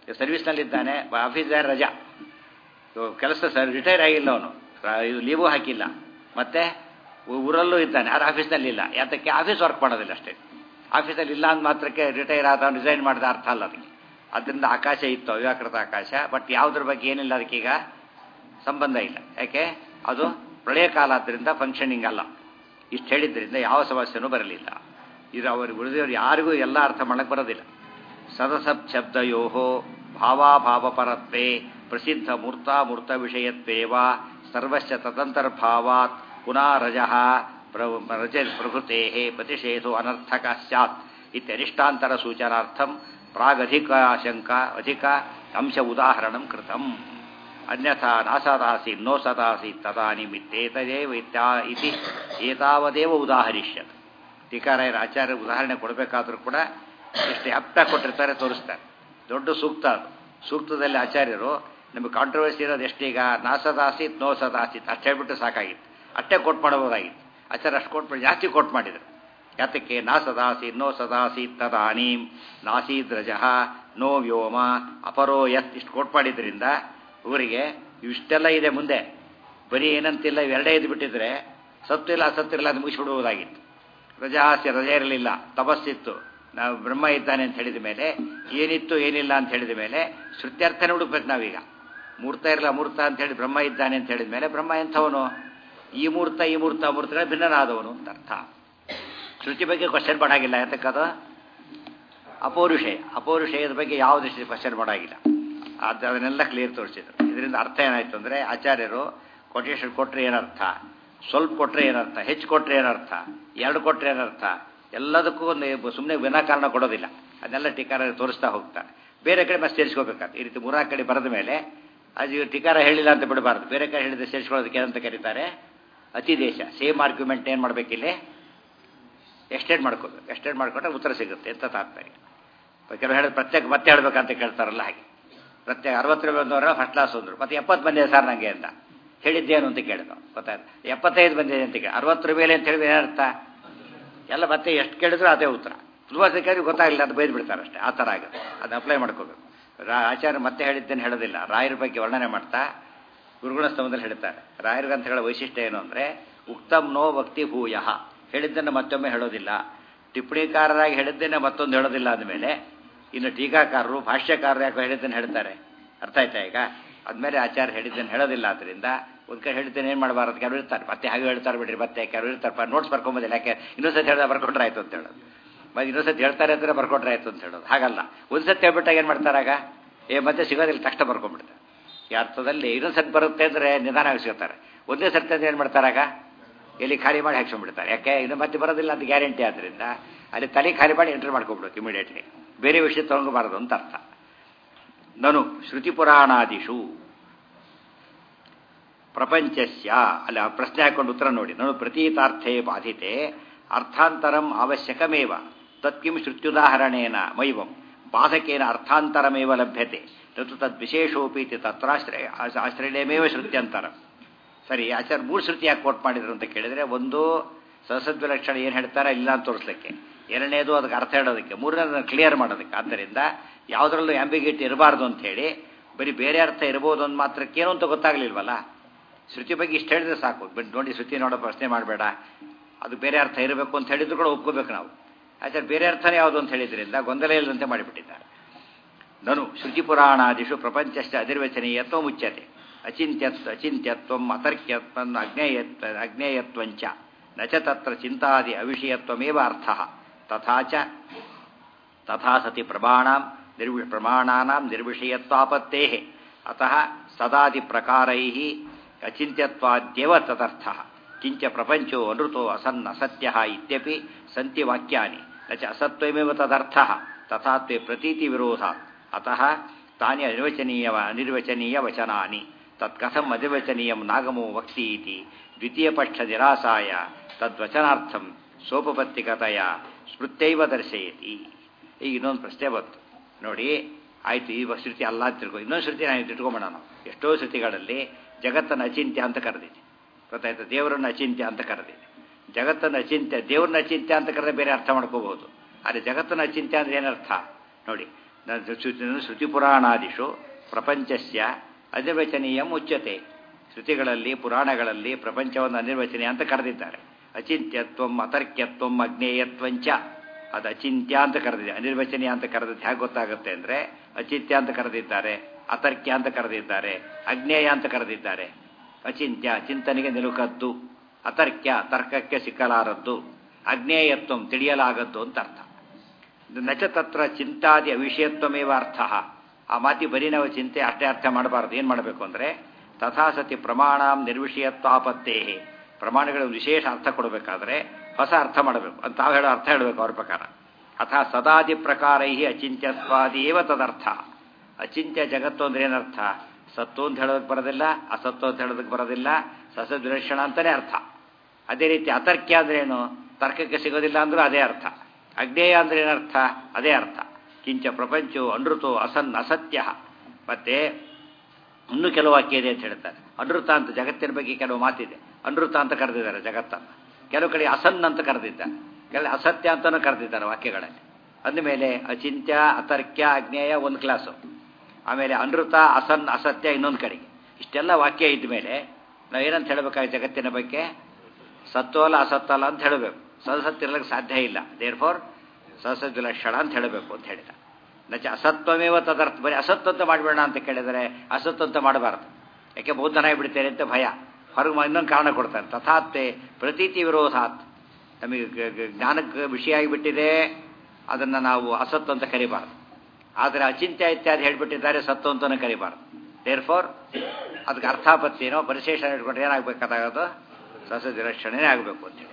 ಸರ್ವಿಸ್ನಲ್ಲಿದ್ದಾನೆ ಆಫೀಸ್ ರಜಾ ಕೆಲಸ ಸರ್ ರಿಟೈರ್ ಆಗಿಲ್ಲ ಅವನು ಇದು ಲೀವು ಹಾಕಿಲ್ಲ ಮತ್ತೆ ಊರಲ್ಲೂ ಇದ್ದಾನೆ ಯಾರು ಆಫೀಸ್ನಲ್ಲಿ ಇಲ್ಲ ಯಾತಕ್ಕೆ ಆಫೀಸ್ ವರ್ಕ್ ಮಾಡೋದಿಲ್ಲ ಅಷ್ಟೇ ಆಫೀಸಲ್ಲಿ ಇಲ್ಲ ಅಂದ ಮಾತ್ರಕ್ಕೆ ರಿಟೈರ್ ಆದ ರಿಸೈನ್ ಮಾಡಿದ ಅರ್ಥ ಅಲ್ಲ ಅದಕ್ಕೆ ಅದರಿಂದ ಆಕಾಶ ಇತ್ತು ಅವ್ಯಾಕೃತ ಆಕಾಶ ಬಟ್ ಯಾವುದ್ರ ಬಗ್ಗೆ ಏನಿಲ್ಲ ಅದಕ್ಕೀಗ ಸಂಬಂಧ ಇಲ್ಲ ಯಾಕೆ ಅದು ಪ್ರಳಯ ಕಾಲ ಆದ್ದರಿಂದ ಫಂಕ್ಷನಿಂಗ್ ಅಲ್ಲ ಇಷ್ಟು ಹೇಳಿದ್ರಿಂದ ಯಾವ ಸಮಸ್ಯೆನೂ ಬರಲಿಲ್ಲ ಇದು ಅವರು ಉಳಿದವರು ಯಾರಿಗೂ ಎಲ್ಲ ಅರ್ಥ ಮಾಡಕ್ಕೆ ಬರೋದಿಲ್ಲ ಸದಸತ್ ಶಬ್ದಯೋ ಭಾವಾಭಾವಪರತ್ವೇ ಪ್ರಸಿದ್ಧ ಮೂರ್ತಾಮೂರ್ತ ವಿಷಯತ್ವೇವ ಸರ್ವಸ್ಯ ತದಂತರ್ಭಾವಾತ್ ಪುನಃ ರಜಃ ರಜ ಪ್ರಭೃತೆ ಪ್ರತಿಷೇಧೋ ಅನರ್ಥಕ ಸ್ಯಾತ್ ಇತ್ಯರಿಷ್ಟಾಂತರ ಸೂಚನಾರ್ಥಂ ಪ್ರಾಗಧಿಕ ಶಂಕ ಅಧಿಕ ಅಂಶ ಉದಾಹರಣಂ ಕೃತಂ ಅನ್ಯಥಾ ನಾಸದಾಸಿ ನೋ ಸದಾಸಿ ತದಾನಿಮಿತ್ತೇತದೇವ ಇತ್ಯಾ ಇತಿ ಏತಾವದೇವ ಉದಾಹರಿಷ್ಯತ್ ಟೀಕಾರಾಯರ ಆಚಾರ್ಯ ಉದಾಹರಣೆ ಕೊಡಬೇಕಾದ್ರೂ ಕೂಡ ಎಷ್ಟು ಅಪ್ತ ಕೊಟ್ಟಿರ್ತಾರೆ ತೋರಿಸ್ತಾರೆ ದೊಡ್ಡ ಸೂಕ್ತ ಅದು ಸೂಕ್ತದಲ್ಲಿ ಆಚಾರ್ಯರು ನಮಗೆ ಕಾಂಟ್ರವರ್ಸಿ ಇರೋದು ಎಷ್ಟೀಗ ನಾಸದಾಸಿತ್ ನೋ ಸದಾಸಿತ್ ಅಷ್ಟು ಹೇಳ್ಬಿಟ್ಟು ಸಾಕಾಗಿತ್ತು ಅಷ್ಟೇ ಕೋಟ್ ಮಾಡಬಹುದಾಗಿತ್ತು ಆಚಾರ್ಯ ಅಷ್ಟು ಕೋಟ್ ಮಾಡಿ ಜಾಸ್ತಿ ಕೋಟ್ ಮಾಡಿದರು ಯಾತಕ್ಕೆ ನಾ ಸದಾಸಿ ನೋ ಸದಾಸಿ ತದಾನೀಂ ನಾಸೀದ್ರಜಃ ನೋ ವ್ಯೋಮ ಅಪರೋ ಯತ್ ಇಷ್ಟು ಕೋಟ್ ಮಾಡಿದ್ರಿಂದ ಊರಿಗೆ ಇಷ್ಟೆಲ್ಲ ಇದೆ ಮುಂದೆ ಬರೀ ಏನಂತಿಲ್ಲ ಇವೆರಡೇ ಇದು ಬಿಟ್ಟಿದ್ರೆ ಸತ್ತಿಲ್ಲ ಸತ್ತಿರಲ್ಲ ಅದು ಮುಗಿಸ್ಬಿಡುವುದಾಗಿತ್ತು ರಜಾಹಾಸ್ಯ ರಜೆ ಇರಲಿಲ್ಲ ತಪಸ್ಸಿತ್ತು ನಾವು ಬ್ರಹ್ಮ ಇದ್ದಾನೆ ಅಂತ ಹೇಳಿದ ಮೇಲೆ ಏನಿತ್ತು ಏನಿಲ್ಲ ಅಂತ ಹೇಳಿದ ಮೇಲೆ ಶ್ರುತ್ಯರ್ಥನೇ ಹುಡುಕ್ಬೇಕು ನಾವೀಗ ಮೂರ್ತ ಇರಲ್ಲ ಮೂರ್ತ ಅಂತ ಹೇಳಿ ಬ್ರಹ್ಮ ಇದ್ದಾನೆ ಅಂತ ಹೇಳಿದ ಮೇಲೆ ಬ್ರಹ್ಮ ಎಂಥವನು ಈ ಮೂರ್ತ ಈ ಮೂರ್ತ ಮೂರ್ತಗಳ ಭಿನ್ನನಾದವನು ಅಂತ ಅರ್ಥ ಶ್ರುತಿ ಬಗ್ಗೆ ಕ್ವಶನ್ ಮಾಡಾಗಿಲ್ಲ ಯಾತಕ್ಕದು ಅಪೌರುಷಯ ಅಪೌರುಷಯದ ಬಗ್ಗೆ ಯಾವ ದೃಷ್ಟಿ ಕ್ವಶನ್ ಮಾಡಾಗಿಲ್ಲ ಅದು ಅದನ್ನೆಲ್ಲ ಕ್ಲಿಯರ್ ತೋರಿಸಿದ್ರು ಇದರಿಂದ ಅರ್ಥ ಏನಾಯ್ತು ಅಂದರೆ ಆಚಾರ್ಯರು ಕೊಟೇಶನ್ ಕೊಟ್ಟರೆ ಏನರ್ಥ ಸ್ವಲ್ಪ ಕೊಟ್ಟರೆ ಏನರ್ಥ ಹೆಚ್ಚು ಕೊಟ್ಟರೆ ಏನರ್ಥ ಎರಡು ಕೊಟ್ಟರೆ ಏನರ್ಥ ಎಲ್ಲದಕ್ಕೂ ಒಂದು ಸುಮ್ಮನೆ ವಿನಾಕಾರಣ ಕೊಡೋದಿಲ್ಲ ಅದನ್ನೆಲ್ಲ ಟೀಕಾರ ತೋರಿಸ್ತಾ ಹೋಗ್ತಾರೆ ಬೇರೆ ಕಡೆ ಮತ್ತೆ ಸೇರಿಸ್ಕೋಬೇಕಾದ್ರೆ ಈ ರೀತಿ ಮೂರಾರು ಕಡೆ ಬರೆದ ಮೇಲೆ ಅದು ಟೀಕಾರ ಹೇಳಿಲ್ಲ ಅಂತ ಬಿಡಬಾರ್ದು ಬೇರೆ ಕಡೆ ಹೇಳಿದ್ರೆ ಸೇರಿಸ್ಕೊಳ್ಳೋದಕ್ಕೆ ಏನಂತ ಕರೀತಾರೆ ಅತಿ ದೇಶ ಸೇಮ್ ಆರ್ಗ್ಯುಮೆಂಟ್ ಏನು ಮಾಡಬೇಕಿಲ್ಲಿ ಎಕ್ಸ್ಟೆಂಡ್ ಮಾಡ್ಕೋಬೇಕು ಎಕ್ಸ್ಟೆಂಡ್ ಮಾಡ್ಕೊಂಡ್ರೆ ಉತ್ತರ ಸಿಗುತ್ತೆ ಅಂತ ತಾತ್ಪರ್ಯ ಕೆಲವು ಹೇಳಿದ್ರೆ ಪ್ರತ್ಯೇಕ ಮತ್ತೆ ಹೇಳ್ಬೇಕಂತ ಕೇಳ್ತಾರಲ್ಲ ಹಾಗೆ ಪ್ರತ್ಯೇಕ ಅರವತ್ತು ರೂಪಾಯಿ ಬಂದವರ ಫಸ್ಟ್ ಕ್ಲಾಸ್ ಅಂದರು ಮತ್ತೆ ಎಪ್ಪತ್ತು ಬಂದಿದೆ ಸರ್ ನನಗೆ ಅಂತ ಹೇಳಿದ್ದೇನು ಅಂತ ಕೇಳಿದ ಗೊತ್ತಾಯ್ತು ಎಪ್ಪತ್ತೈದು ಬಂದಿದೆ ಅಂತ ಕೇಳಿ ಅರವತ್ತು ರೂಪಾಯಿ ಅಂತ ಹೇಳಿದ್ರೆ ಏನರ್ಥ ಎಲ್ಲ ಮತ್ತೆ ಎಷ್ಟು ಕೇಳಿದ್ರು ಅದೇ ಉತ್ತರ ತುಂಬ ಕೇಳಿ ಗೊತ್ತಾಗಲಿಲ್ಲ ಅದು ಬೈದು ಬಿಡ್ತಾರೆ ಅಷ್ಟೇ ಆ ಥರ ಆಗುತ್ತೆ ಅದು ಅಪ್ಲೈ ಮಾಡ್ಕೋಬೇಕು ರಾ ಆಚಾರ್ಯ ಮತ್ತೆ ಹೇಳಿದ್ದೇನೆ ಹೇಳೋದಿಲ್ಲ ರಾಯರ ಬಗ್ಗೆ ವರ್ಣನೆ ಮಾಡ್ತಾ ಗುರುಗುಣ ಸ್ತಂಭದಲ್ಲಿ ಹೇಳ್ತಾರೆ ರಾಯರಿಗಂತ ಹೇಳೋ ವೈಶಿಷ್ಟ್ಯ ಏನು ಅಂದರೆ ಉಕ್ತಂ ನೋ ಭಕ್ತಿ ಭೂಯ ಹೇಳಿದ್ದನ್ನು ಮತ್ತೊಮ್ಮೆ ಹೇಳೋದಿಲ್ಲ ಟಿಪ್ಪಣಿಕಾರರಾಗಿ ಹೇಳಿದ್ದೇನೆ ಮತ್ತೊಂದು ಹೇಳೋದಿಲ್ಲ ಅಂದಮೇಲೆ ಇನ್ನು ಟೀಕಾಕಾರರು ಭಾಷ್ಯಕಾರರು ಯಾಕೆ ಹೇಳಿದ್ದನ್ನು ಹೇಳ್ತಾರೆ ಅರ್ಥ ಆಯ್ತಾ ಈಗ ಆದ್ಮೇಲೆ ಆಚಾರ್ಯ ಹೇಳಿದ್ದನ್ನು ಹೇಳೋದಿಲ್ಲ ಆದ್ದರಿಂದ ಒಂದು ಕಡೆ ಹೇಳಿದ್ದೇನೆ ಏನು ಮಾಡಬಾರದು ಕೆಲವರು ಇರ್ತಾರೆ ಮತ್ತೆ ಹಾಗೆ ಹೇಳ್ತಾರೆ ಬಿಡ್ರಿ ಮತ್ತೆ ಕೆಲವರು ಇರ್ತಾರೆ ನೋಟ್ಸ್ ಬರ್ಕೊಂಬೋದಿಲ್ಲ ಯಾಕೆ ಇನ್ನೊಂದ್ಸತಿ ಹೇಳ್ದ ಬರ್ಕೊಂಡ್ರೆ ಆಯ್ತು ಅಂತ ಹೇಳೋದು ಮತ್ತೆ ಇನ್ನೊಂದ್ಸತಿ ಹೇಳ್ತಾರೆ ಅಂದರೆ ಬರ್ಕೊಂಡ್ರೆ ಆಯ್ತು ಅಂತ ಹೇಳೋದು ಹಾಗಲ್ಲ ಒಂದ್ಸತಿ ಹೇಳ್ಬಿಟ್ಟಾಗ ಏನು ಮಾಡ್ತಾರಾಗ ಏ ಮತ್ತೆ ಸಿಗೋದಿಲ್ಲ ತಕ್ಷಣ ಬರ್ಕೊಂಡ್ಬಿಡ್ತಾರೆ ಈ ಅರ್ಥದಲ್ಲಿ ಇನ್ನೊಂದ್ಸತಿ ಬರುತ್ತೆ ಅಂದರೆ ನಿಧಾನ ಸಿಗುತ್ತಾರೆ ಒಂದೇ ಸರ್ತಿ ಅಂದ್ರೆ ಏನು ಮಾಡ್ತಾರಾಗ ಎಲ್ಲಿ ಖಾಲಿ ಮಾಡಿ ಹಾಕ್ಸ್ಕೊಂಡ್ಬಿಡ್ತಾರೆ ಯಾಕೆ ಇನ್ನು ಮತ್ತೆ ಬರೋದಿಲ್ಲ ಅಂತ ಗ್ಯಾರಂಟಿ ಆದ್ದರಿಂದ ಅಲ್ಲಿ ತಲೆ ಖಾಲಿ ಮಾಡಿ ಎಂಟ್ರಿ ಮಾಡ್ಕೊಂಡ್ಬಿಡ್ಬೇಕು ಇಮಿಡಿಯೇಟ್ಲಿ ಬೇರೆ ವಿಷಯ ತಗೊಂಡ್ಬಾರದು ಅಂತ ಅರ್ಥ ನನು ಶ್ರುತಿ ಪುರಾಣಾದಿಷು ಪ್ರಪಂಚಸ್ಯ ಅಲ್ಲ ಪ್ರಶ್ನೆ ಹಾಕೊಂಡು ಉತ್ತರ ನೋಡಿ ನಾನು ಪ್ರತೀತಾರ್ಥೇ ಬಾಧಿತೆ ಅರ್ಥಾಂತರಂ ಅವಶ್ಯಕಮೇವ ತತ್ಕಿಂ ಶ್ರುತ್ಯುದಾಹರಣೇನ ಮೈವಂ ಬಾಧಕೇನ ಅರ್ಥಾಂತರಮೇವ ಲಭ್ಯತೆ ತತ್ತು ತದ್ವಿಶೇಷೋಪಿ ತತ್ರಾಶ್ರಯ ಆಶ್ರಯಮೇವ ಶ್ರುತ್ಯಂತರ ಸರಿ ಆಚಾರ್ಯ ಮೂರು ಶ್ರುತಿ ಯಾಕೆ ಕೋಟ್ ಮಾಡಿದ್ರು ಅಂತ ಕೇಳಿದ್ರೆ ಒಂದು ಸಹಸದ್ವಿಲಕ್ಷಣ ಏನು ಹೇಳ್ತಾರೆ ಇಲ್ಲ ಅಂತ ತೋರಿಸ್ಲಿಕ್ಕೆ ಎರಡನೇದು ಅದಕ್ಕೆ ಅರ್ಥ ಹೇಳೋದಕ್ಕೆ ಮೂರನೇದು ಕ್ಲಿಯರ್ ಮಾಡೋದಕ್ಕೆ ಆದ್ದರಿಂದ ಯಾವುದರಲ್ಲೂ ಆಂಬಿಗಿಟಿ ಇರಬಾರ್ದು ಅಂತ ಹೇಳಿ ಬರೀ ಬೇರೆ ಅರ್ಥ ಇರ್ಬೋದು ಅಂತ ಮಾತ್ರಕ್ಕೇನು ಅಂತ ಗೊತ್ತಾಗ್ಲಿಲ್ವಲ್ಲ ಶ್ರುತಿ ಬಗ್ಗೆ ಇಷ್ಟು ಹೇಳಿದ್ರೆ ಸಾಕು ಬಟ್ ನೋಡಿ ಶ್ರುತಿ ನೋಡೋ ಪ್ರಶ್ನೆ ಮಾಡಬೇಡ ಅದು ಬೇರೆ ಅರ್ಥ ಇರಬೇಕು ಅಂತ ಹೇಳಿದ್ರು ಕೂಡ ಒಪ್ಕೋಬೇಕು ನಾವು ಆಚಾರ್ಯ ಬೇರೆ ಅರ್ಥನೇ ಯಾವುದು ಅಂತ ಹೇಳಿದ್ರಿಂದ ಗೊಂದಲ ಇಲ್ಲದಂತೆ ಮಾಡಿಬಿಟ್ಟಿದ್ದಾರೆ ನನು ಶ್ರುತಿ ಪುರಾಣಾದಿಷು ಪ್ರಪಂಚಶ್ಚ ಅಧಿರ್ವಚನೀಯತ್ವ ಮುಚ್ಚತೆ ಅಚಿಂತ್ಯತ್ವ ಅಚಿಂತ್ಯತ್ವ ಅತರ್ಕ್ಯತ್ವ ಅಜ್ಞೇಯತ್ವ ಅಜ್ಞೇಯತ್ವಂಚ ನ ಚ ತತ್ರ ಚಿಂತಾದಿ ಅವಿಷಯತ್ವಮೇವ ಅರ್ಥ ತಥಾ ಚ ತಥಾ ಸತಿ ಪ್ರಮಾಣಾಂ ನಿರ್ವಿ ಪ್ರಮಾಣಾನಾಂ ನಿರ್ವಿಷಯತ್ವಾಪತ್ತೇ ಅತಃ ಸದಾದಿ ಪ್ರಕಾರೈ ಅಚಿಂತ್ಯತ್ವಾದ್ಯವ ತದರ್ಥ ಕಿಂಚ ಪ್ರಪಂಚೋ ಅನೃತೋ ಅಸನ್ ಅಸತ್ಯ ಇತ್ಯಪಿ ಸಂತಿ ವಾಕ್ಯಾನಿ ನ ಚ ಅಸತ್ವಮೇವ ತದರ್ಥ ತಥಾತ್ವೇ ಪ್ರತೀತಿ ವಿರೋಧಾತ್ ಅತಃ ತಾನಿ ಅನಿರ್ವಚನೀಯ ಅನಿರ್ವಚನೀಯ ವಚನಾನಿ ತತ್ಕಥಂ ಅನಿರ್ವಚನೀಯಂ ನಾಗಮೋ ವಕ್ತಿ ಇತಿ ದ್ವಿತೀಯ ಪಕ್ಷ ನಿರಾಸಾಯ ತದ್ವಚನಾರ್ಥಂ ಸೋಪಪತ್ತಿಕತೆಯ ಸ್ಮೃತ್ಯೈವ ದರ್ಶಯತಿ ಈಗ ಇನ್ನೊಂದು ಪ್ರಶ್ನೆ ಬಂತು ನೋಡಿ ಆಯ್ತು ಈ ಶ್ರುತಿ ಅಲ್ಲ ಅಂತ ತಿಳ್ಕೊ ಇನ್ನೊಂದು ಶ್ರುತಿ ನಾನು ತಿಳ್ಕೊಂಬೋಣ ನಾವು ಎಷ್ಟೋ ಶ್ರುತಿಗಳಲ್ಲಿ ಜಗತ್ತನ್ನು ಅಚಿಂತ್ಯ ಅಂತ ಕರೆದಿದೆ ಗೊತ್ತಾಯ್ತು ದೇವರನ್ನು ಅಚಿಂತ್ಯ ಅಂತ ಕರೆದಿದೆ ಜಗತ್ತನ್ನು ಅಚಿಂತ್ಯ ದೇವ್ರನ್ನ ಅಚಿಂತ್ಯ ಅಂತ ಕರೆದ್ರೆ ಬೇರೆ ಅರ್ಥ ಮಾಡ್ಕೋಬಹುದು ಆದರೆ ಜಗತ್ತನ್ನು ಅಚಿಂತ್ಯ ಅಂದ್ರೆ ಏನರ್ಥ ನೋಡಿ ಶ್ರುತಿಪುರಾಣಾದಿಷು ಪ್ರಪಂಚಸ್ಯ ಅನಿರ್ವಚನೀಯಂ ಉಚ್ಯತೆ ಶ್ರುತಿಗಳಲ್ಲಿ ಪುರಾಣಗಳಲ್ಲಿ ಪ್ರಪಂಚವನ್ನು ಅನಿರ್ವಚನೀಯ ಅಂತ ಕರೆದಿದ್ದಾರೆ ಅಚಿಂತ್ಯತ್ವಂ ಅತರ್ಕ್ಯತ್ವಂ ಅಜ್ಞೇಯತ್ವಂಚ ಅದು ಅಚಿಂತ್ಯ ಅಂತ ಕರೆದಿದೆ ಅನಿರ್ವಚನೀಯ ಅಂತ ಕರೆದಿದ್ದು ಹೇಗೆ ಗೊತ್ತಾಗುತ್ತೆ ಅಂದರೆ ಅಚಿಂತ್ಯ ಅಂತ ಕರೆದಿದ್ದಾರೆ ಅತರ್ಕ್ಯ ಅಂತ ಕರೆದಿದ್ದಾರೆ ಅಜ್ಞೇಯ ಅಂತ ಕರೆದಿದ್ದಾರೆ ಅಚಿಂತ್ಯ ಚಿಂತನೆಗೆ ನಿಲುಕದ್ದು ಅತರ್ಕ್ಯ ತರ್ಕಕ್ಕೆ ಸಿಕ್ಕಲಾರದ್ದು ಅಜ್ಞೇಯತ್ವಂ ತಿಳಿಯಲಾಗದ್ದು ಅಂತ ಅರ್ಥ ನಚ ತತ್ರ ಚಿಂತಾದಿ ಅವಿಷಯತ್ವಮೇವ ಅರ್ಥ ಆ ಮಾತಿ ಬರೀ ನಾವು ಚಿಂತೆ ಅಷ್ಟೇ ಅರ್ಥ ಮಾಡಬಾರ್ದು ಏನು ಮಾಡಬೇಕು ಅಂದರೆ ತಥಾಸತಿ ಪ್ರಮಾಣಂ ನಿರ್ವಿಷಯತ್ವಾಪತ್ತೇ ಪ್ರಮಾಣಗಳ ವಿಶೇಷ ಅರ್ಥ ಕೊಡಬೇಕಾದ್ರೆ ಹೊಸ ಅರ್ಥ ಮಾಡಬೇಕು ಅಂತ ತಾವು ಹೇಳೋ ಅರ್ಥ ಹೇಳಬೇಕು ಅವ್ರ ಪ್ರಕಾರ ಅಥ ಸದಾದಿ ಪ್ರಕಾರೈ ಅಚಿಂತ್ಯತ್ವಾದೇವ ತದರ್ಥ ಅಚಿಂತ್ಯ ಜಗತ್ತು ಅಂದ್ರೆ ಏನರ್ಥ ಸತ್ತು ಅಂತ ಹೇಳೋದಕ್ಕೆ ಬರೋದಿಲ್ಲ ಅಸತ್ತು ಅಂತ ಹೇಳೋದಕ್ಕೆ ಬರೋದಿಲ್ಲ ಸಸದ್ವಿಲಕ್ಷಣ ಅಂತಲೇ ಅರ್ಥ ಅದೇ ರೀತಿ ಅತರ್ಕ್ಯ ಅಂದ್ರೆ ಏನು ತರ್ಕಕ್ಕೆ ಸಿಗೋದಿಲ್ಲ ಅಂದ್ರೂ ಅದೇ ಅರ್ಥ ಅಜ್ಞೇಯ ಅಂದ್ರೆ ಏನರ್ಥ ಅದೇ ಅರ್ಥ ಕಿಂಚ ಪ್ರಪಂಚವು ಅನೃತು ಅಸನ್ ಅಸತ್ಯ ಮತ್ತೆ ಇನ್ನೂ ಕೆಲವು ವಾಕ್ಯ ಇದೆ ಅಂತ ಹೇಳ್ತಾರೆ ಅನೃತ ಅಂತ ಜಗತ್ತಿನ ಬಗ್ಗೆ ಕೆಲವು ಮಾತಿದೆ ಅನೃತ ಅಂತ ಕರೆದಿದ್ದಾರೆ ಜಗತ್ತನ್ನು ಕೆಲವು ಕಡೆ ಅಸನ್ ಅಂತ ಕರೆದಿದ್ದಾರೆ ಕೆಲವು ಅಸತ್ಯ ಅಂತಲೂ ಕರೆದಿದ್ದಾರೆ ವಾಕ್ಯಗಳಲ್ಲಿ ಅಂದಮೇಲೆ ಅಚಿಂತ್ಯ ಅತರ್ಕ್ಯ ಅಜ್ಞೇಯ ಒಂದು ಕ್ಲಾಸು ಆಮೇಲೆ ಅನೃತ ಅಸನ್ ಅಸತ್ಯ ಇನ್ನೊಂದು ಕಡೆಗೆ ಇಷ್ಟೆಲ್ಲ ವಾಕ್ಯ ಇದ್ದ ಮೇಲೆ ನಾವು ಏನಂತ ಹೇಳಬೇಕಾಗಿ ಜಗತ್ತಿನ ಬಗ್ಗೆ ಸತ್ವಲ್ಲ ಅಸತ್ತಲ್ಲ ಅಂತ ಹೇಳಬೇಕು ಸದಸತ್ತಿರಲಿಕ್ಕೆ ಸಾಧ್ಯ ಇಲ್ಲ ದೇರ್ ಫಾರ್ ಸದಸದ್ ಲಕ್ಷಣ ಅಂತ ಹೇಳಬೇಕು ಅಂತ ಹೇಳಿದ ನಚ ಅಸತ್ವಮೇವ ತದರ್ಥ ಬರೀ ಅಸತ್ ಅಂತ ಮಾಡಬೇಡ ಅಂತ ಕೇಳಿದರೆ ಅಸತ್ ಅಂತ ಮಾಡಬಾರ್ದು ಯಾಕೆ ಬೌದ್ಧನಾಗಿ ಬಿಡ್ತೇನೆ ಅಂತ ಭಯ ಹೊರಗೆ ಇನ್ನೊಂದು ಕಾರಣ ಕೊಡ್ತಾನೆ ತಥಾತ್ತೆ ಪ್ರತೀತಿ ವಿರೋಧಾತ್ ನಮಗೆ ಜ್ಞಾನಕ್ಕೆ ವಿಷಯ ಆಗಿಬಿಟ್ಟಿದೆ ಅದನ್ನು ನಾವು ಅಸತ್ ಅಂತ ಕರಿಬಾರ್ದು ಆದರೆ ಅಚಿಂತ್ಯ ಇತ್ಯಾದಿ ಹೇಳಿಬಿಟ್ಟಿದ್ದಾರೆ ಸತ್ತು ಅಂತಲೂ ಕರಿಬಾರ್ದು ದೇರ್ ಫಾರ್ ಅದಕ್ಕೆ ಅರ್ಥಾಪತ್ತಿನೋ ಪರಿಶೇಷ ಇಟ್ಕೊಂಡ್ರೆ ಏನಾಗಬೇಕಾದಾಗೋದು ಸಸದಿರಕ್ಷಣೆ ಆಗಬೇಕು ಅಂತೇಳಿ